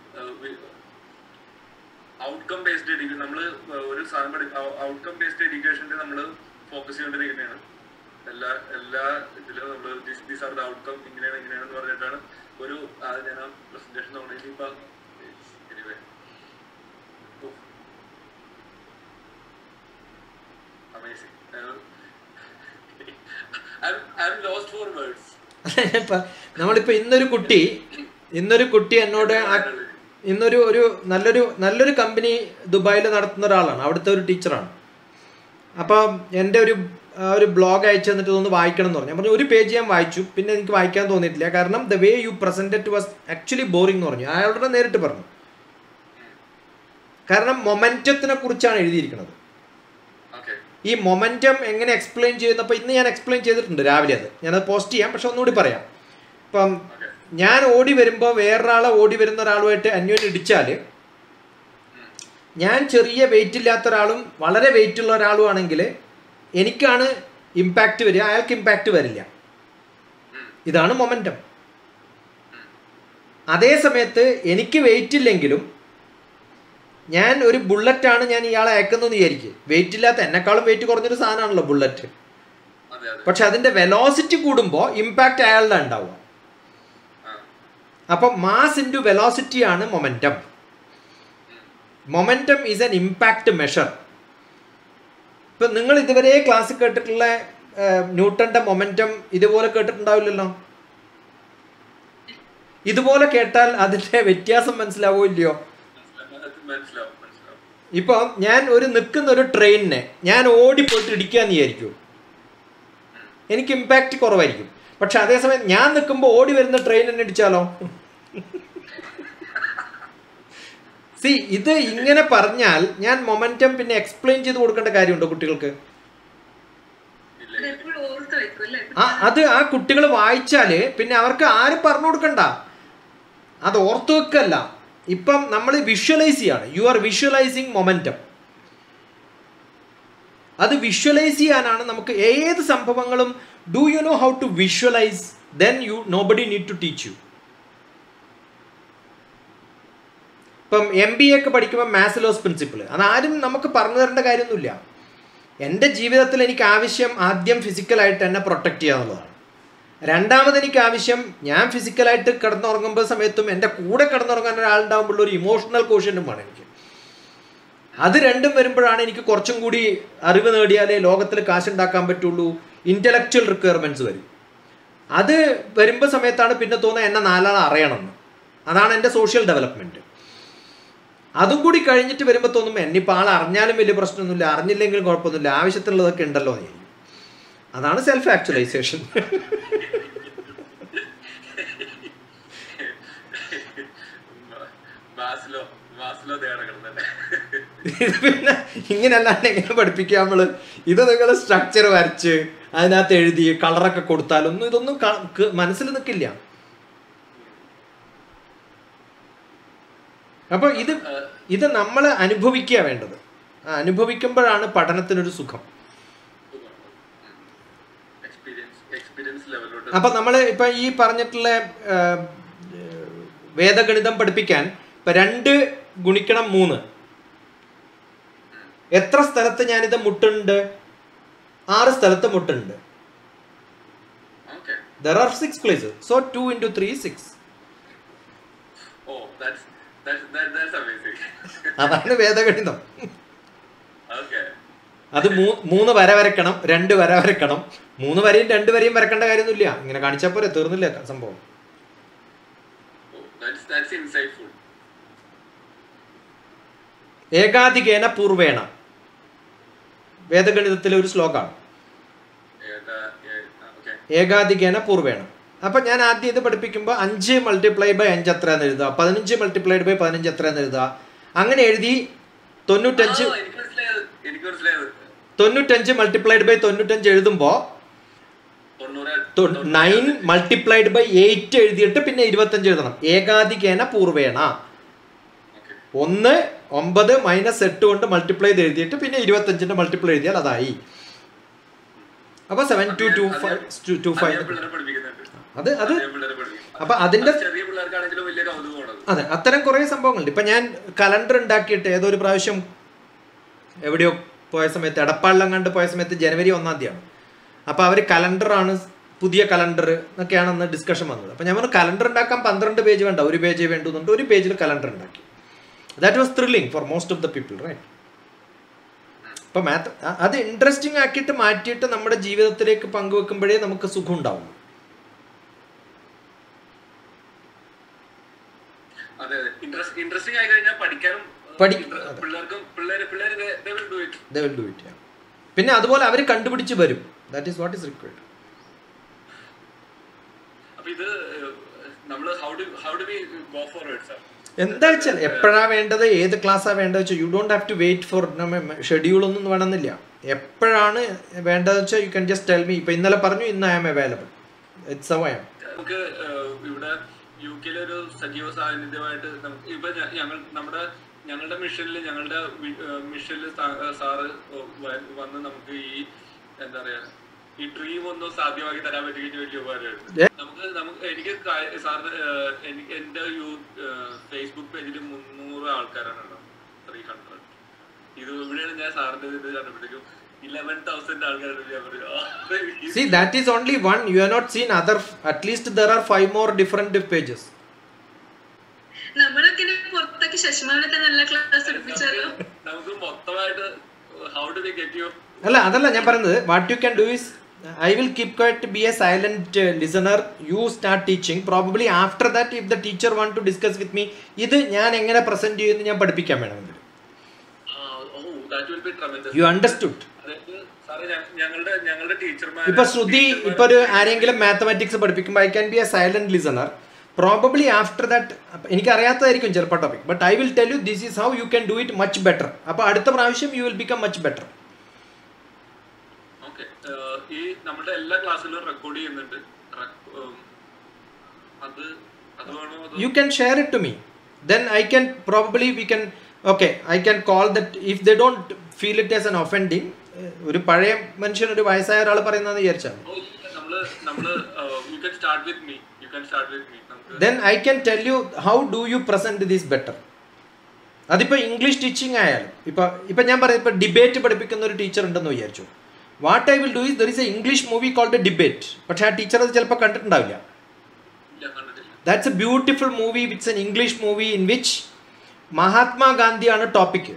ഔട്ട്കം ബേസ്ഡ് എഡ്യൂക്കേഷൻ നമ്മള് ഒരു സാധനം പഠി ഔട്ട്കം ബേസ്ഡ് എഡ്യൂക്കേഷനിൽ നമ്മൾ ഫോക്കസ് ചെയ്തുകൊണ്ടിരിക്കുന്നതാണ് എല്ലാ എല്ലാ ഇതിലും നമ്മൾ ദീസ് ആർ ദ ഔട്ട്കം ഇങ്ങനെയാണ് ഇങ്ങനെയാണെന്ന് പറഞ്ഞിട്ടാണ് ഒരു അത് ഞാൻ ആ പ്രസന്റേഷൻ തുടങ്ങി ഇപ്പൊ anyway. Uff. Amazing. Uh, I'm, I'm lost for words. ഇപ്പൊ നമ്മളിപ്പോ ഇന്നൊരു കുട്ടി ഇന്നൊരു കുട്ടി എന്നോട് ആ- ഇന്നൊരു ഒരു നല്ലൊരു നല്ലൊരു കമ്പനി ദുബായിൽ നടത്തുന്ന ഒരാളാണ് അവിടുത്തെ ഒരു ടീച്ചറാണ് അപ്പം എൻ്റെ ഒരു ആ, ഒരു ബ്ലോഗ് അയച്ചു തന്നിട്ട് ഇതൊന്ന് വായിക്കണം എന്ന് പറഞ്ഞു ഞാൻ പറഞ്ഞു ഒരു പേജ് ഞാൻ വായിച്ചു പിന്നെ എനിക്ക് വായിക്കാൻ തോന്നിയിട്ടില്ല കാരണം the way you presented was actually boring എന്ന് പറഞ്ഞു അയാളുടെ നേരിട്ട് പറഞ്ഞു കാരണം മൊമെൻറ്റത്തിനെ കുറിച്ചാണ് എഴുതിയിരിക്കുന്നത് Okay. ഈ മൊമെൻറ്റം എങ്ങനെ എക്സ്പ്ലെയിൻ ചെയ്യുന്നപ്പോൾ ഇന്ന് ഞാൻ എക്സ്പ്ലെയിൻ ചെയ്തിട്ടുണ്ട് രാവിലെ അത് ഞാനത് പോസ്റ്റ് ചെയ്യാം പക്ഷെ ഒന്നുകൂടി പറയാം ഇപ്പം Okay. ഞാൻ ഓടി വരുമ്പോൾ വേറൊരാളെ ഓടി വരുന്ന ഒരാളുമായിട്ട് അന്യോന്യം ഇടിച്ചാൽ ഞാൻ ചെറിയ വെയിറ്റ് ഇല്ലാത്ത ഒരാളും വളരെ വെയിറ്റ് ഉള്ള ഒരാളും ആണെങ്കിൽ എനിക്കാണ് ഇമ്പാക്റ്റ് വരിക അയാൾക്ക് ഇമ്പാക്റ്റ് വരില്ല ഇതാണ് മൊമെൻറ്റം അതേ സമയത്ത് എനിക്ക് വെയിറ്റ് ഇല്ലെങ്കിലും ഞാൻ ഒരു ബുള്ളറ്റാണ് ഞാൻ ഇയാളെ അയക്കുന്നതെന്ന് വിചാരിക്കും വെയിറ്റ് ഇല്ലാത്ത എന്നെക്കാളും വെയിറ്റ് കുറഞ്ഞൊരു സാധനമാണല്ലോ ബുള്ളറ്റ് അതെ അതെ പക്ഷെ അതിന്റെ വെലോസിറ്റി കൂടുമ്പോൾ ഇമ്പാക്റ്റ് അയാളുടെ ഉണ്ടാവുക ആ അപ്പം മാസ് ഇൻറ്റു വെലോസിറ്റി ആണ് momentum momentum is an impact measure ഇപ്പം നിങ്ങൾ ഇതുവരെ ക്ലാസ്സിൽ കേട്ടിട്ടുള്ള ഏഹ്, ന്യൂട്ടന്റെ മൊമെൻറ്റം ഇതുപോലെ കേട്ടിട്ടുണ്ടാവില്ലല്ലോ ഇതുപോലെ കേട്ടാൽ അതിന്റെ വ്യത്യാസം മനസ്സിലാവോ ഇല്ലയോ മനസ്സിലാവും മനസ്സിലാവും മനസ്സിലാവും ഇപ്പോൾ ഞാൻ ഒരു നിൽക്കുന്ന ഒരു ട്രെയിനിനെ ഞാൻ ഓടിപ്പോയിട്ട് ഇടിക്കാന്ന് വിചാരിക്കും എനിക്ക് ഇമ്പാക്റ്റ് കുറവായിരിക്കും പക്ഷെ അതേസമയം ഞാൻ നിൽക്കുമ്പോൾ ഓടി വരുന്ന ട്രെയിൻ എന്നെ ഇടിച്ചാലോ സി ഇത് ഇങ്ങനെ പറഞ്ഞാൽ ഞാൻ മൊമെന്റം പിന്നെ എക്സ്പ്ലെയിൻ ചെയ്ത് കൊടുക്കേണ്ട കാര്യമുണ്ടോ കുട്ടികൾക്ക് ഇല്ല എപ്പോഴും ഓർത്ത് വെക്കും അല്ലേ ആ അത് ആ കുട്ടികൾ വായിച്ചാല് പിന്നെ അവർക്ക് ആരും പറഞ്ഞു കൊടുക്കണ്ട അത് ഓർത്തു വെക്കല്ല ഇപ്പം നമ്മൾ വിഷ്വലൈസ് ചെയ്യാണ് യു ആർ വിഷ്വലൈസിങ് മൊമെന്റം അത് വിഷ്വലൈസ് ചെയ്യാനാണ് നമുക്ക് ഏത് സംഭവങ്ങളും do you know how to visualise then you know buddy need to teach you ഇപ്പം എം ബി എ ഒക്കെ പഠിക്കുമ്പോൾ മാസലോസ് പ്രിൻസിപ്പിൾ അതാരും നമുക്ക് പറഞ്ഞു തരേണ്ട കാര്യമൊന്നുമില്ല എൻ്റെ ജീവിതത്തിൽ എനിക്ക് ആവശ്യം ആദ്യം ഫിസിക്കലായിട്ട് എന്നെ പ്രൊട്ടക്റ്റ് ചെയ്യുക എന്നുള്ളതാണ് രണ്ടാമത് എനിക്ക് ആവശ്യം ഞാൻ ഫിസിക്കലായിട്ട് കിടന്നുറങ്ങുമ്പോൾ സമയത്തും എൻ്റെ കൂടെ കിടന്നുറങ്ങാൻ ഒരാളുണ്ടാകുമ്പോൾ ഒരു ഇമോഷണൽ കോഷ്യൻറ്റും വേണം എനിക്ക് അത് രണ്ടും വരുമ്പോഴാണ് എനിക്ക് കുറച്ചും കൂടി അറിവ് നേടിയാലേ ലോകത്തിൽ കാശുണ്ടാക്കാൻ പറ്റുള്ളൂ ഇൻ്റലക്ച്വൽ റിക്വയർമെൻറ്റ്സ് വരും അത് വരുമ്പോൾ സമയത്താണ് പിന്നെ തോന്നുന്നത് എന്നെ നാലാൾ അറിയണമെന്ന് അതാണ് എൻ്റെ സോഷ്യൽ ഡെവലപ്മെൻറ്റ് അതും കൂടി കഴിഞ്ഞിട്ട് വരുമ്പോൾ തോന്നുമ്പോൾ എന്നിപ്പോൾ ആൾ അറിഞ്ഞാലും വലിയ പ്രശ്നമൊന്നുമില്ല അറിഞ്ഞില്ലെങ്കിലും കുഴപ്പമൊന്നുമില്ല ആവശ്യത്തിനുള്ളതൊക്കെ ഉണ്ടല്ലോ എന്ന് വിചാരിക്കും അതാണ് സെൽഫ് ആക്ച്വലൈസേഷൻ മാസ്ലോ മാസ്ലോ തയ്യാറാക്കണം ഇത് പിന്നെ ഇങ്ങനെയല്ലാണ്ട് എങ്ങനെ പഠിപ്പിക്കുക നമ്മൾ ഇത് നിങ്ങൾ സ്ട്രക്ചർ വരച്ച് അതിനകത്ത് എഴുതി കളറൊക്കെ കൊടുത്താലൊന്നും ഇതൊന്നും ക- ക- മനസ്സിൽ നിൽക്കില്ല അപ്പോൾ ഇത് ഇത് നമ്മൾ അനുഭവിക്കുക വേണ്ടത് ആ, അനുഭവിക്കുമ്പോഴാണ് പഠനത്തിനൊരു സുഖം എക്സ്പീരിയൻസ് എക്സ്പീരിയൻസ് ലെവലിലോട്ട് അപ്പൊ നമ്മൾ ഇപ്പൊ ഈ പറഞ്ഞിട്ടുള്ള ആ, വേദഗണിതം പഠിപ്പിക്കാൻ ഇപ്പൊ രണ്ട് ഗുണിക്കണം മൂന്ന് എത്ര സ്ഥലത്ത് ഞാനിത് മുട്ടുണ്ട് ആറ് സ്ഥലത്ത് മുട്ടുണ്ട് okay there are six places so two into three six oh that's that's that's amazing അതാണ് വേദഗണിതം ഓക്കെ അത് മൂ- മൂന്ന് വര വരക്കണം രണ്ട് വര വരക്കണം മൂന്ന് വരയും രണ്ട് വരയും വരക്കേണ്ട കാര്യമൊന്നുമില്ല ഇങ്ങനെ കാണിച്ചാൽ പോരെ തീർന്നില്ല സംഭവം ദാറ്റ്സ് ദാറ്റ്സ് ഇൻസൈറ്റ്ഫുൾ ഏകാധികേന പൂർവേണ വേദഗണിതത്തിലെ ഒരു ശ്ലോകമാണ് ഏതാ ഓക്കെ ഏകാധികേന പൂർവേണ അപ്പൊ ഞാൻ ആദ്യം ഇത് പഠിപ്പിക്കുമ്പോൾ അഞ്ച് മൾട്ടിപ്ലൈ ബൈ അഞ്ച് എത്ര എന്ന് എഴുതുക പതിനഞ്ച് മൾട്ടിപ്ലൈഡ് ബൈ പതിനഞ്ച് എത്ര എന്ന് എഴുതുക അങ്ങനെ എഴുതി തൊണ്ണൂറ്റഞ്ച് എനിക്ക് മനസ്സിലായത് എനിക്ക് മനസ്സിലായത് തൊണ്ണൂറ്റഞ്ച് മൾട്ടിപ്ലൈഡ് ബൈ തൊണ്ണൂറ്റഞ്ച് എഴുതുമ്പോൾ തൊണ്ണൂറ് നയൻ മൾട്ടിപ്ലൈഡ് ബൈ എയ്റ്റ് എഴുതിയിട്ട് പിന്നെ ഇരുപത്തഞ്ച് എഴുതണം ഏകാധികേന പൂർവേണ ഓക്കെ ഒന്ന് ഒമ്പത് മൈനസ് എട്ട് കൊണ്ട് മൾട്ടിപ്ലൈ ചെയ്ത് എഴുതിയിട്ട് പിന്നെ ഇരുപത്തഞ്ചിന്റെ മൾട്ടിപ്ലൈ എഴുതിയാൽ അതായി അപ്പൊ seven two two five two അത് ഫൈവ് ഞാൻ പിള്ളേരെ പഠിപ്പിക്കുന്നുണ്ട് അത് അത് അത് ഞാൻ പിള്ളേരെ പഠിപ്പിക്കും അപ്പൊ അതിന്റെ അത് ചെറിയ പിള്ളേർക്കാണെങ്കിലും വലിയ കൗതുകമാണത് അതെ അത്തരം കുറേ സംഭവങ്ങളുണ്ട് ഇപ്പം ഞാൻ കലണ്ടർ ഉണ്ടാക്കിയിട്ട് ഏതോ ഒരു പ്രാവശ്യം എവിടെയോ പോയ സമയത്ത് എടപ്പാളിലും കണ്ട് പോയ സമയത്ത് ജനുവരി ഒന്നാം തീയതിയാണ് അപ്പോൾ അവർ കലണ്ടറാണ് പുതിയ കലണ്ടർ എന്നൊക്കെയാണ് അന്ന് ഡിസ്കഷൻ വന്നത് അപ്പോൾ ഞാൻ പറഞ്ഞു കലണ്ടർ ഉണ്ടാക്കാൻ പന്ത്രണ്ട് പേജ് വേണ്ട ഒരു പേജ് വേണ്ടുന്നുണ്ട് ഒരു പേജിൽ കലണ്ടർ ഉണ്ടാക്കി that was thrilling for most of the people right അപ്പോൾ മാത്ത് അത് ഇൻട്രസ്റ്റിംഗ് ആക്കിയിട്ട് മാറ്റിയിട്ട് നമ്മുടെ ജീവിതത്തിലേക്ക് പങ്കുവെക്കുമ്പോഴേ നമുക്ക് സുഖം ഉണ്ടാവും അതെ അതെ ഇൻട്രസ്റ്റ് ഇൻട്രസ്റ്റിംഗ് ആയി കഴിഞ്ഞാൽ പഠിക്കാനും പഠി- inter- പിള്ളേർക്കും പിള്ളേര് പിള്ളേര് they will do it. They will do it പിന്നെ അതുപോലെ അവർ കണ്ടുപിടിച്ച് വരും that is what is required അപ്പൊ ഇത് നമ്മൾ how do how do we go forward sir എന്താ വെച്ചാൽ എപ്പോഴാ വേണ്ടത് ഏത് ക്ലാസ്സാ വേണ്ടത് വെച്ചാൽ you don't have to wait for schedule ഒന്നും വേണമെന്നില്ല എപ്പോഴാണ് വേണ്ടത് വെച്ചാൽ you can just tell me ഇപ്പൊ ഇന്നലെ പറഞ്ഞു ഇന്ന് ഐ ആം അവൈലബിൾ ഇറ്റ്സ് അവ നമുക്ക് ഏഹ്, ഇവിടെ യു കെയിലെ ഒരു സജീവ സാന്നിധ്യമായിട്ട് നമുക്ക് ഇപ്പൊ ഞ- ഞങ്ങൾ നമ്മുടെ ഞങ്ങളുടെ മിഷനിൽ ഞങ്ങളുടെ മിഷനിൽ സാറ് വ- വന്ന് നമുക്ക് ഈ എന്താ പറയാ ഈ ഡ്രീം ഒന്നും സാധ്യമാക്കി തരാൻ പറ്റിയിട്ട് വലിയ ഉപകാരമായിരുന്നു നമുക്ക് നമുക്ക് എനിക്ക് കാ- സാറിന് ഏഹ്, എനിക്ക് എന്റെ യൂ ഫേസ്ബുക്ക് പേജിൽ മുന്നൂറ് ആൾക്കാരാണ് ത്രീ ഹൺഡ്രഡ് ഇത് ഇവിടെയാണ് ഞാൻ സാറിന്റെ ഇത് കണ്ടുപിടിക്കും ഇലവൻ തൗസൻഡ് ആൾക്കാരാണ് ഞാൻ പറയും see that is only one you are not seen other at least there are five more different pages നമ്മളൊക്കെ ഇനി പുറത്തൊക്കെ ശശിമാനൊക്കെ നല്ല ക്ലാസ് എടുപ്പിച്ചാലോ നമുക്ക് മൊത്തമായിട്ട് how do we get you അല്ല അതല്ല ഞാൻ പറയുന്നത് what you can do is I will keep quiet be a silent listener you start teaching probably after that if the teacher want to discuss with me ഇത് ഞാൻ എങ്ങനെ present ചെയ്യുന്നു ഞാൻ പഠിപ്പിക്കാൻ വേണമെങ്കിൽ oh that will be tremendous you understood അതായത് സാറേ ഞ- ഞങ്ങളുടെ ഞങ്ങളുടെ ടീച്ചർമാർ ഇപ്പൊ ശ്രുതി ഇപ്പൊ ഒരു ആരെങ്കിലും മാത്തമാറ്റിക്സ് പഠിപ്പിക്കുമ്പോൾ I can be a silent listener probably after that എനിക്ക് അറിയാത്തതായിരിക്കും ചിലപ്പോൾ topic but I will tell you this is how you can do it much better അപ്പൊ അടുത്ത പ്രാവശ്യം you will become much better okay ഈ നമ്മുടെ എല്ലാ ക്ലാസ്സിലും റെക്കോർഡ് ചെയ്യുന്നുണ്ട് Rec- ഉം, അത് അത് വേണോ അതോ you can share it to me then i can probably we can okay i can call that if they don't feel it as an offending eh, ഒരു പഴയ മനുഷ്യൻ ഒരു വയസ്സായ ഒരാൾ പറയുന്നതെന്ന് വിചാരിച്ചാൽ ഓ, ഇല്ല, നമ്മള് നമ്മള് you can start with me you can start with me നമുക്ക് then i can tell you how do you present this better അതിപ്പോൾ ഇംഗ്ലീഷ് ടീച്ചിങ് ആയാലും ഇപ്പോൾ ഇപ്പം ഞാൻ പറയാം ഇപ്പോൾ ഡിബേറ്റ് പഠിപ്പിക്കുന്ന ഒരു ടീച്ചർ ഉണ്ടെന്ന് വിചാരിച്ചു what I will do is there is a English movie called debate പക്ഷേ ആ ടീച്ചർ അത് ചിലപ്പോൾ കണ്ടിട്ടുണ്ടാവില്ല ഇല്ല കണ്ടിട്ടില്ല that's a beautiful movie it's an English movie in which മഹാത്മാഗാന്ധിയാണ് ടോപ്പിക്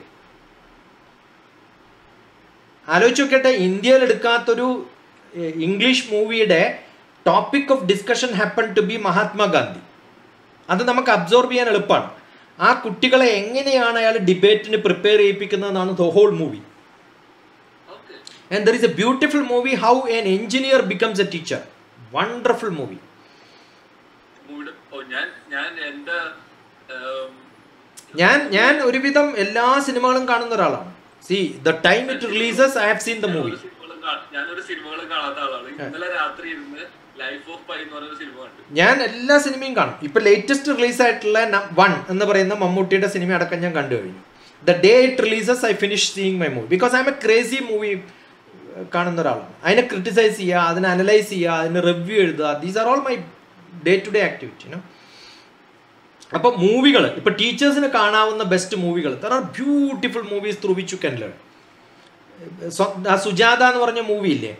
ആലോചിച്ച് നോക്കട്ടെ ഇന്ത്യയിൽ എടുക്കാത്തൊരു ഏഹ്, ഇംഗ്ലീഷ് മൂവിയുടെ topic of discussion happen to be Mahatma Gandhi അത് നമുക്ക് അബ്സോർബ് ചെയ്യാൻ എളുപ്പമാണ് ആ കുട്ടികളെ എങ്ങനെയാണ് അയാൾ ഡിബേറ്റിന് പ്രിപ്പയർ ചെയ്യിപ്പിക്കുന്നതെന്നാണ് the whole movie okay and there is A beautiful movie how an engineer becomes a teacher wonderful movie മൂവിയുടെ ഓ ഞാൻ ഞാൻ എന്റെ ഏം, ഞാൻ ഞാൻ ഒരുവിധം എല്ലാ സിനിമകളും കാണുന്ന ഒരാളാണ് see the time it releases I have seen the movie ഞാനൊരു സിനിമകളും കാ- ഞാനൊരു സിനിമകളും കാണാത്ത ആളാണ് ഇന്നലെ രാത്രി ഇരുന്ന് ലൈഫ് ഓഫ് പൈ എന്ന് പറയുന്ന സിനിമ കണ്ടു ഞാൻ എല്ലാ സിനിമയും കാണും ഇപ്പൊ ലേറ്റസ്റ്റ് റിലീസ് ആയിട്ടുള്ള വൺ എന്ന് പറയുന്ന മമ്മൂട്ടിയുടെ സിനിമ അടക്കം ഞാൻ കണ്ടു കഴിഞ്ഞു the day it releases I finish seeing my movie because I'm a crazy movie കാണുന്ന ഒരാളാണ് അതിനെ ക്രിട്ടിസൈസ് ചെയ്യുക അതിനെ അനലൈസ് ചെയ്യുക അതിന് റിവ്യൂ എഴുതുക these are all my day to day activity no അപ്പോൾ മൂവികൾ ഇപ്പോൾ ടീച്ചേഴ്സിന് കാണാവുന്ന ബെസ്റ്റ് മൂവികൾ there are beautiful movies through which you can learn ആ സുജാത എന്ന് പറഞ്ഞ മൂവി ഇല്ലേ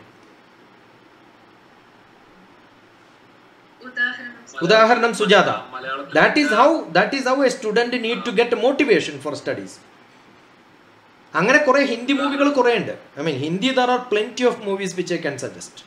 ഉദാഹരണം ഉദാഹരണം സുജാത മലയാളത്തിൽ that is how that is how a student need to get motivation for studies അങ്ങനെ കുറെ ഹിന്ദി മൂവികൾ കുറേ ഉണ്ട് I mean Hindi there are plenty of movies which I can suggest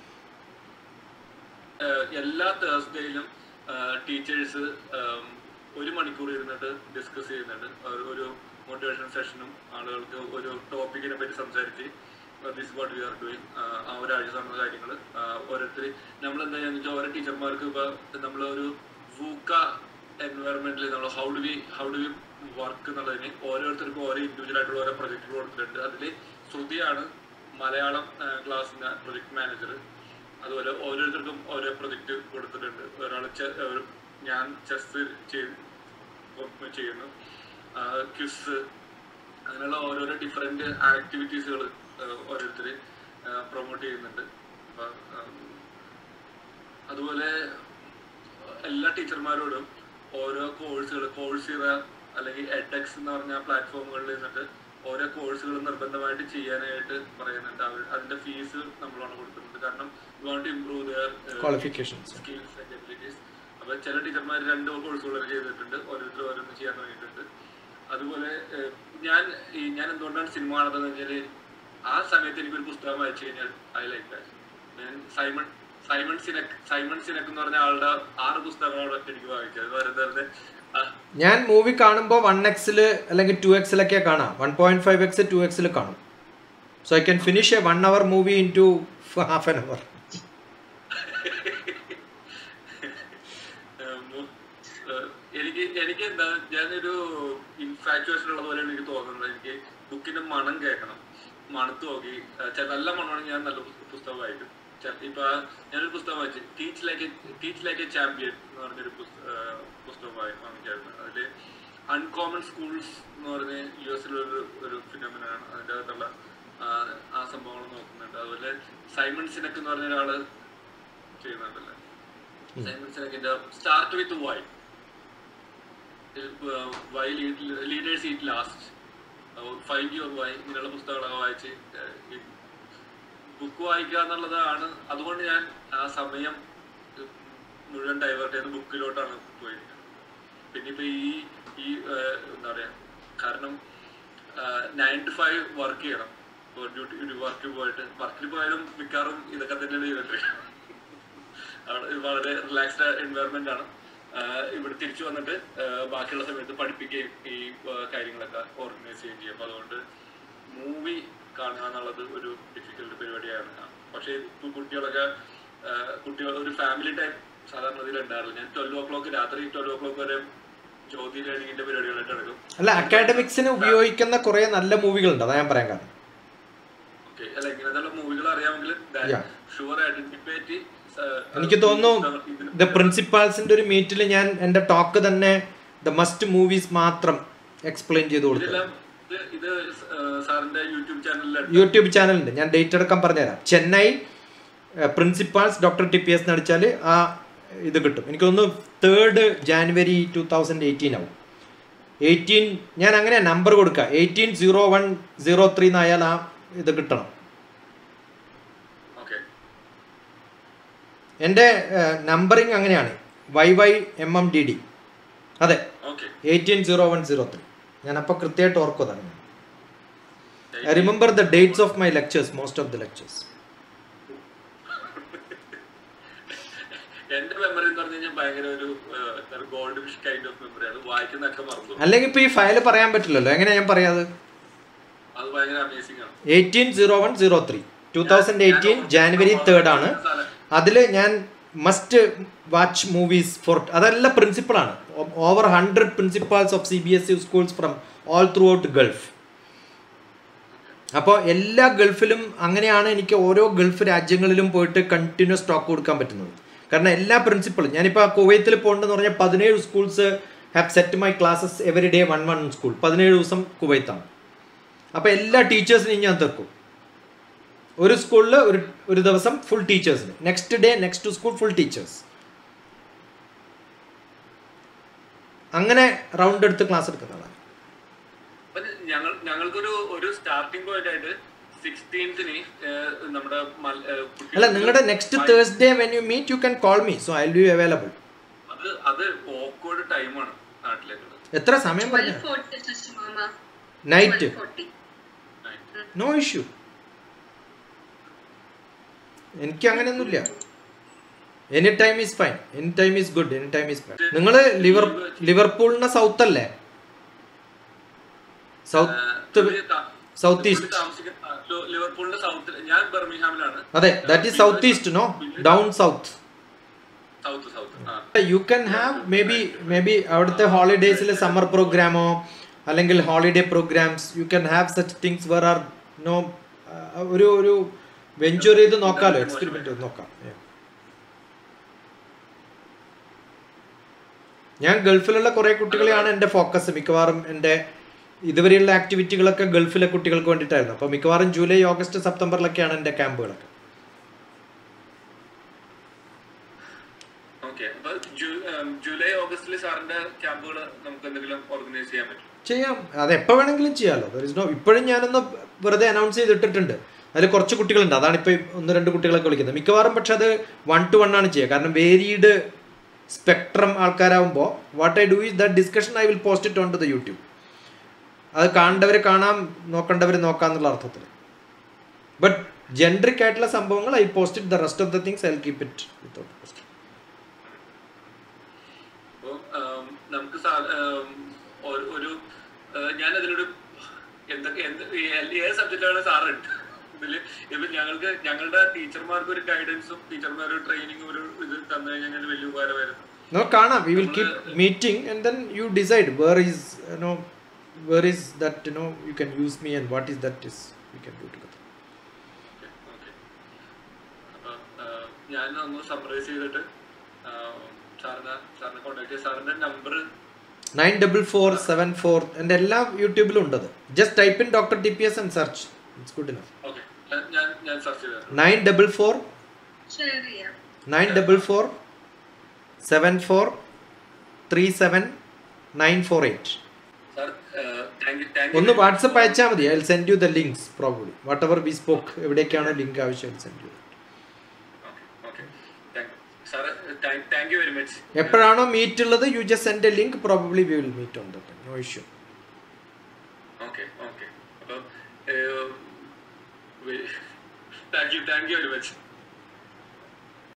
ഏഹ്, എല്ലാ തേഴ്സ്ഡേയിലും ടീച്ചേഴ്സ് ഒരു മണിക്കൂർ ഇരുന്നിട്ട് ഡിസ്കസ് ചെയ്യുന്നുണ്ട് ഒരു- ഒരു മോട്ടിവേഷൻ സെഷനും ആളുകൾക്ക് ഒരു ടോപ്പിക്കിനെ പറ്റി സംസാരിച്ച് this what we are doing ആ ഒരാഴ്ച നടന്ന കാര്യങ്ങൾ ഓരോരുത്തർ നമ്മൾ എന്താ ചെയ്യാന്ന് വെച്ചാൽ ഓരോ ടീച്ചർമാർക്ക് ഇപ്പൊ നമ്മൾ ഒരു വൂക്ക എൻവയറമെന്റിൽ നമ്മൾ how do we how do we work എന്നുള്ളതിന് ഓരോരുത്തർക്കും ഓരോ ഇൻഡിവിജ്വൽ ആയിട്ടുള്ള ഓരോ പ്രൊജക്റ്റുകൾ കൊടുത്തിട്ടുണ്ട് അതിൽ ശ്രുതിയാണ് മലയാളം ക്ലാസ്സിന്റെ പ്രൊജക്ട് മാനേജർ അതുപോലെ ഓരോരുത്തർക്കും ഓരോ പ്രൊജക്റ്റ് കൊടുത്തിട്ടുണ്ട് ഒരാൾ ഞാൻ ചെസ് ചെയ്യുന്നു ക്വിസ് അങ്ങനെയുള്ള ഓരോരോ ഡിഫറെന്റ് ആക്ടിവിറ്റീസുകൾ ഓരോരുത്തർ പ്രൊമോട്ട് ചെയ്യുന്നുണ്ട് അപ്പൊ, ഉം, അതുപോലെ എല്ലാ ടീച്ചർമാരോടും ഓരോ കോഴ്സുകൾ കോഴ്സ് അല്ലെങ്കിൽ എഡെക്സ് എന്ന് പറഞ്ഞ പ്ലാറ്റ്ഫോമുകളിൽ നിന്നിട്ട് ഓരോ കോഴ്സുകൾ നിർബന്ധമായിട്ട് ചെയ്യാനായിട്ട് പറയുന്നുണ്ട് അവർ അതിന്റെ ഫീസ് നമ്മളാണ് കൊടുക്കുന്നത് കാരണം won't improve their Qualifications. Skills and abilities അപ്പൊ ചില ടീച്ചർമാർ രണ്ട് കോഴ്സുകൾ ചെയ്തിട്ടുണ്ട് ഓരോരുത്തർ ഓരോന്ന് ചെയ്യാൻ തുടങ്ങിയിട്ടുണ്ട് അതുപോലെ ഏഹ്, ഞാൻ ഈ ഞാൻ എന്തുകൊണ്ടാണ് സിനിമ കാണുന്നത് വെച്ചാല് ആ സമയത്ത് എനിക്കൊരു പുസ്തകം വായിച്ചു കഴിഞ്ഞാൽ ഐ ലൈക്ക് ദാറ്റ് ഞാൻ Simon Simon Sinek Simon Sinek എന്ന് പറഞ്ഞ ആളുടെ ആറ് പുസ്തകങ്ങളോട് എനിക്ക് വായിച്ചത് വെറുതെ വെറുതെ ആ, ഞാൻ മൂവി കാണുമ്പോൾ വൺ എക്സിൽ അല്ലെങ്കിൽ ടു എക്സിലൊക്കെ കാണാം one point five X two എക്സിൽ കാണും so I can finish a one hour movie in two half an hour ഏഹ്, മു- ഏഹ്, എനിക്ക് എനിക്ക് എന്താ ഞാനൊരു ഇൻഫാക്ച്വേഷൻ ഉള്ള പോലെയാണ് എനിക്ക് തോന്നുന്നത് എനിക്ക് ബുക്കിന്റെ മണം കേൾക്കണം മണത്ത് നോക്കി ഏഹ്, ചെ- നല്ല മണമാണെങ്കിൽ ഞാൻ നല്ല പുസ്ത- പുസ്തകം വായിക്കും ചെ- ഇപ്പൊ ഞാനൊരു പുസ്തകം വായിച്ചു teach like teach like a champion എന്ന് പറഞ്ഞൊരു പുസ്ത- ഏഹ്, പുസ്തകം വായി- വാങ്ങിച്ചായിരുന്നു അതില് അൺകോമൺ സ്കൂൾസ് എന്ന് പറഞ്ഞ യു എസിലൊരു ഒരു ഫിനോമിനാണ് അതിൻ്റെ അകത്തുള്ള ആ, ആ സംഭവങ്ങൾ നോക്കുന്നുണ്ട് അതുപോലെ സൈമൺ സിനക്ക് എന്ന് പറഞ്ഞ ഒരാള് ചെയ്യുന്നുണ്ടല്ലേ സൈമൺ സിനക്കിന്റെ start with why why leaders eat last find your why ഇങ്ങനെയുള്ള പുസ്തകങ്ങളൊക്കെ വായിച്ച് ബുക്ക് വായിക്കുക എന്നുള്ളതാണ് അതുകൊണ്ട് ഞാൻ ആ സമയം ഉം, മുഴുവൻ ഡൈവേർട്ട് ചെയ്ത് ബുക്കിലോട്ടാണ് പോയിരിക്കുന്നത് പിന്നെ ഇപ്പൊ ഈ ഈ ഏഹ്, എന്താ പറയാ കാരണം നയൻ ടു ഫൈവ് വർക്ക് ചെയ്യണം ഡ്യൂട്ടി വർക്ക് പോയിട്ട് വർക്കിൽ പോയാലും മിക്കവാറും ഇതൊക്കെ തന്നെയാണ് ചെയ്തിട്ട് അവിടെ വളരെ റിലാക്സ്ഡ് എൻവയറമെന്റ് ആണ് ആഹ് ഇവിടെ തിരിച്ചു വന്നിട്ട് ആഹ് ബാക്കിയുള്ള സമയത്ത് പഠിപ്പിക്കുകയും ഈ ആഹ് കാര്യങ്ങളൊക്കെ ഓർഗനൈസ് ചെയ്യുകയും ചെയ്യും അപ്പൊ അതുകൊണ്ട് മൂവി കാണുക എന്നുള്ളത് ഒരു ഡിഫിക്കൽട്ട് പരിപാടിയാണ് പക്ഷേ ഇപ്പൊ കുട്ടികളൊക്കെ ആഹ് കുട്ടികൾ ഒരു ഫാമിലി ടൈം സാധാരണ ഇതിൽ ഉണ്ടാറില്ല ഞാൻ ട്വൽവ് ഓ ക്ലോക്ക് രാത്രി ട്വൽവ് ഓ ക്ലോക്ക് വരെ ജ്യോതി ലേണിംഗിന്റെ പരിപാടികളായിട്ട് നടക്കും അല്ല അക്കാഡമിക്സിന് ഉപയോഗിക്കുന്ന കുറേ നല്ല മൂവികളുണ്ട് അതാ ഞാൻ പറയാൻ കാരണം ഓക്കെ അല്ല ഇങ്ങനത്തെ മൂവികൾ അറിയാമെങ്കിൽ Yeah. ഷുവർ ഐഡന്റിഫൈറ്റ് എനിക്ക് തോന്നുന്നു ദ പ്രിൻസിപ്പാൾസിന്റെ ഒരു മീറ്റിൽ ഞാൻ എൻ്റെ ടോക്ക് തന്നെ ദ മസ്റ്റ് മൂവീസ് മാത്രം എക്സ്പ്ലെയിൻ ചെയ്ത് കൊടുത്തു ഇതെല്ലാം ഇത് ഇത് സാറിന്റെ യൂട്യൂബ് ചാനലിൽ യൂട്യൂബ് ചാനലുണ്ട് ഞാൻ ഡേറ്റ് അടക്കം പറഞ്ഞുതരാം Chennai principals doctor T P S നടിച്ചാൽ ആ ഇത് കിട്ടും എനിക്ക് തോന്നുന്നു third January two thousand eighteen ആവും എയ്റ്റീൻ ഞാൻ അങ്ങനെ നമ്പർ കൊടുക്കുക eighteen zero one zero three എന്നായാൽ ആ ഇത് കിട്ടണം ഓക്കെ എൻ്റെ നമ്പറിങ് അങ്ങനെയാണ് Y Y M M D D അതെ okay eighteen zero one zero three ഞാൻ അപ്പോൾ കൃത്യമായിട്ട് ഓർക്കുന്നതാണ് I remember the dates of my lectures most of the lectures എന്റെ മെമ്മറി എന്ന് പറഞ്ഞു കഴിഞ്ഞാൽ ഭയങ്കര ഒരു ഗോൾഡ് ഫിഷ് കൈൻഡ് ഓഫ് മെമ്മറിയാണ് വായിക്കുന്നൊക്കെ മറന്നു അല്ലെങ്കിൽ ഇപ്പോൾ ഈ ഫയൽ പറയാൻ പറ്റില്ലല്ലോ എങ്ങനെയാ ഞാൻ പറയാത് അത് ഭയങ്കര അമേസിംഗ് ആണ് eighteen zero one zero three two thousand eighteen January third ആണ് അതിൽ ഞാൻ മസ്റ്റ് വാച്ച് മൂവീസ് ഫോർ അതെല്ലാം പ്രിൻസിപ്പളാണ് over hundred principals of C B S E schools from all throughout Gulf അപ്പോൾ എല്ലാ ഗൾഫിലും അങ്ങനെയാണ് എനിക്ക് ഓരോ ഗൾഫ് രാജ്യങ്ങളിലും പോയിട്ട് കണ്ടിന്യൂസ് സ്റ്റോക്ക് കൊടുക്കാൻ പറ്റുന്നത് കാരണം എല്ലാ പ്രിൻസിപ്പളും ഞാനിപ്പോൾ കുവൈത്തിൽ പോകേണ്ടതെന്ന് പറഞ്ഞാൽ പതിനേഴ് schools have set my classes every day one one school പതിനേഴ് ദിവസം കുവൈത്താണ് അപ്പോൾ എല്ലാ ടീച്ചേഴ്സിനെയും ഞാൻ തീർക്കും ഒരു സ്കൂളിൽ ഒരു ഒരു ദിവസം ഫുൾ ടീച്ചേഴ്സിന് next day next school full teachers അങ്ങനെ റൗണ്ട് എടുത്ത് ക്ലാസ് എടുക്കുന്നതാണ് അപ്പൊ ഞങ്ങൾ ഞങ്ങൾക്കൊരു ഒരു സ്റ്റാർട്ടിംഗ് പോയിന്റ് ആയിട്ട് സിക്സ്റ്റീൻത്തിന് നമ്മുടെ മൽ- ഏഹ്, കുട്ടികൾ- അല്ല നിങ്ങളുടെ next Thursday when you meet you can call me so I will be available അത് അത് ഓക്വേർഡ് ടൈമാണ് നാട്ടിലേക്കുള്ളത് എത്ര സമയം ട്വൽവ് പറഞ്ഞു ഫോർട്ടി ശശിമാമ നൈറ്റ് ഫോർട്ടി നോ ഇഷ്യൂ എനിക്ക് അങ്ങനെയൊന്നുമില്ല any time is fine any time is good any time is fine നിങ്ങൾ ലിവർ ലിവർപൂളിന്റെ സൗത്ത് അല്ലേ സൗത്ത് സൗത്ത് ഈസ്റ്റ് ലിവർപൂളിന്റെ സൗത്ത് ഞാൻ ബർമിഹാമിലാണ് അതെ that is south east no down south south south ആ U can have maybe maybe അവിടുത്തെ ഹോളിഡേയ്സിൽ സമ്മർ പ്രോഗ്രാമോ അല്ലെങ്കിൽ holiday programs you can have such things where are no ഒരു ഒരു വെഞ്ചർ ചെയ്ത് നോക്കാലോ എക്സ്പെരിമെന്റ് ചെയ്ത് നോക്കാം Yeah. ഞാൻ ഗൾഫിലുള്ള കുറേ കുട്ടികളെയാണ് എൻ്റെ ഫോക്കസ് മിക്കവാറും എൻ്റെ ഇതുവരെയുള്ള ആക്ടിവിറ്റികളൊക്കെ ഗൾഫിലെ കുട്ടികൾക്ക് വേണ്ടിയിട്ടായിരുന്നു അപ്പോൾ മിക്കവാറും ജൂലൈ ഓഗസ്റ്റ് സെപ്റ്റംബറിലൊക്കെയാണ് എൻ്റെ ക്യാമ്പുകളൊക്കെ ഓക്കെ അപ്പൊ ജൂ- ഉം, ജൂലൈ ഓഗസ്റ്റിൽ സാറിന്റെ ക്യാമ്പുകൾ നമുക്ക് എന്തെങ്കിലും ഓർഗനൈസ് ചെയ്യാൻ പറ്റും ചെയ്യാം അത് എപ്പോൾ വേണമെങ്കിലും ചെയ്യാമല്ലോ ദർ ഇസ് നോ ഇപ്പോഴും ഞാനൊന്ന് വെറുതെ അനൗൺസ് ചെയ്തിട്ടിട്ടുണ്ട് അതിൽ കുറച്ച് കുട്ടികളുണ്ട് അതാണ് ഇപ്പോൾ ഒന്ന് രണ്ട് കുട്ടികളൊക്കെ വിളിക്കുന്നത് മിക്കവാറും പക്ഷെ അത് വൺ ടു വൺ ആണ് ചെയ്യുക കാരണം വേരീഡ് സ്പെക്ട്രം ആൾക്കാരാകുമ്പോൾ what I do is that discussion I will post it on to the YouTube അത് കാണേണ്ടവർ കാണാം നോക്കേണ്ടവർ നോക്കാം എന്നുള്ള അർത്ഥത്തിൽ ബട്ട് ജെൻഡറിക് ആയിട്ടുള്ള സംഭവങ്ങൾ I post it the rest of the things I keep it without post അപ്പൊ ഉം, നമുക്ക് സാ- ഉം, ഒരു- ഒരു ഏഹ്, ഞാൻ അതിലൊരു എന്തൊക്കെ എന്ത് ഏ- ഏത് സബ്ജക്റ്റാണ് സാറ് ഇതില് ഇപ്പൊ ഞങ്ങൾക്ക് ഞങ്ങളുടെ ടീച്ചർമാർക്ക് ഒരു ഗൈഡൻസും ടീച്ചർമാർ ഒരു ട്രെയിനിങ്ങും ഒരു ഇത് തന്നു കഴിഞ്ഞാൽ വലിയ ഉപകാരമായിരുന്നു No, കാണാം we will keep meeting and then you decide where is no where is that no you can use me and what is that is you can do together okay okay അപ്പൊ ഏഹ്, ഞാൻ ഒന്ന് summarise ചെയ്തിട്ട് ഏഹ്, സാറിനെ സാറിനെ contact ചെയ്യാം സാറിന്റെ number nine double four seven four എൻ്റെ എല്ലാ യൂട്യൂബിലും ഉണ്ടത് just type in doctor T P S and search it's good enough okay ഞാൻ ഞാൻ സെർച്ച് ചെയ്തത് നയൻ ഡബിൾ ഫോർ ഷെയർ ചെയ്യാം nine double four seven four three seven nine four eight sir thank you thank ഒന്ന് WhatsApp അയച്ചാൽ മതി I send you the links probably whatever we spoke എവിടേക്കാണ് link ആവശ്യം send you okay thank sir thank you very much എപ്പോഴാണോ meet ഉള്ളത് you just send a link probably we will meet on the no issue okay okay അപ്പം thank you thank you very much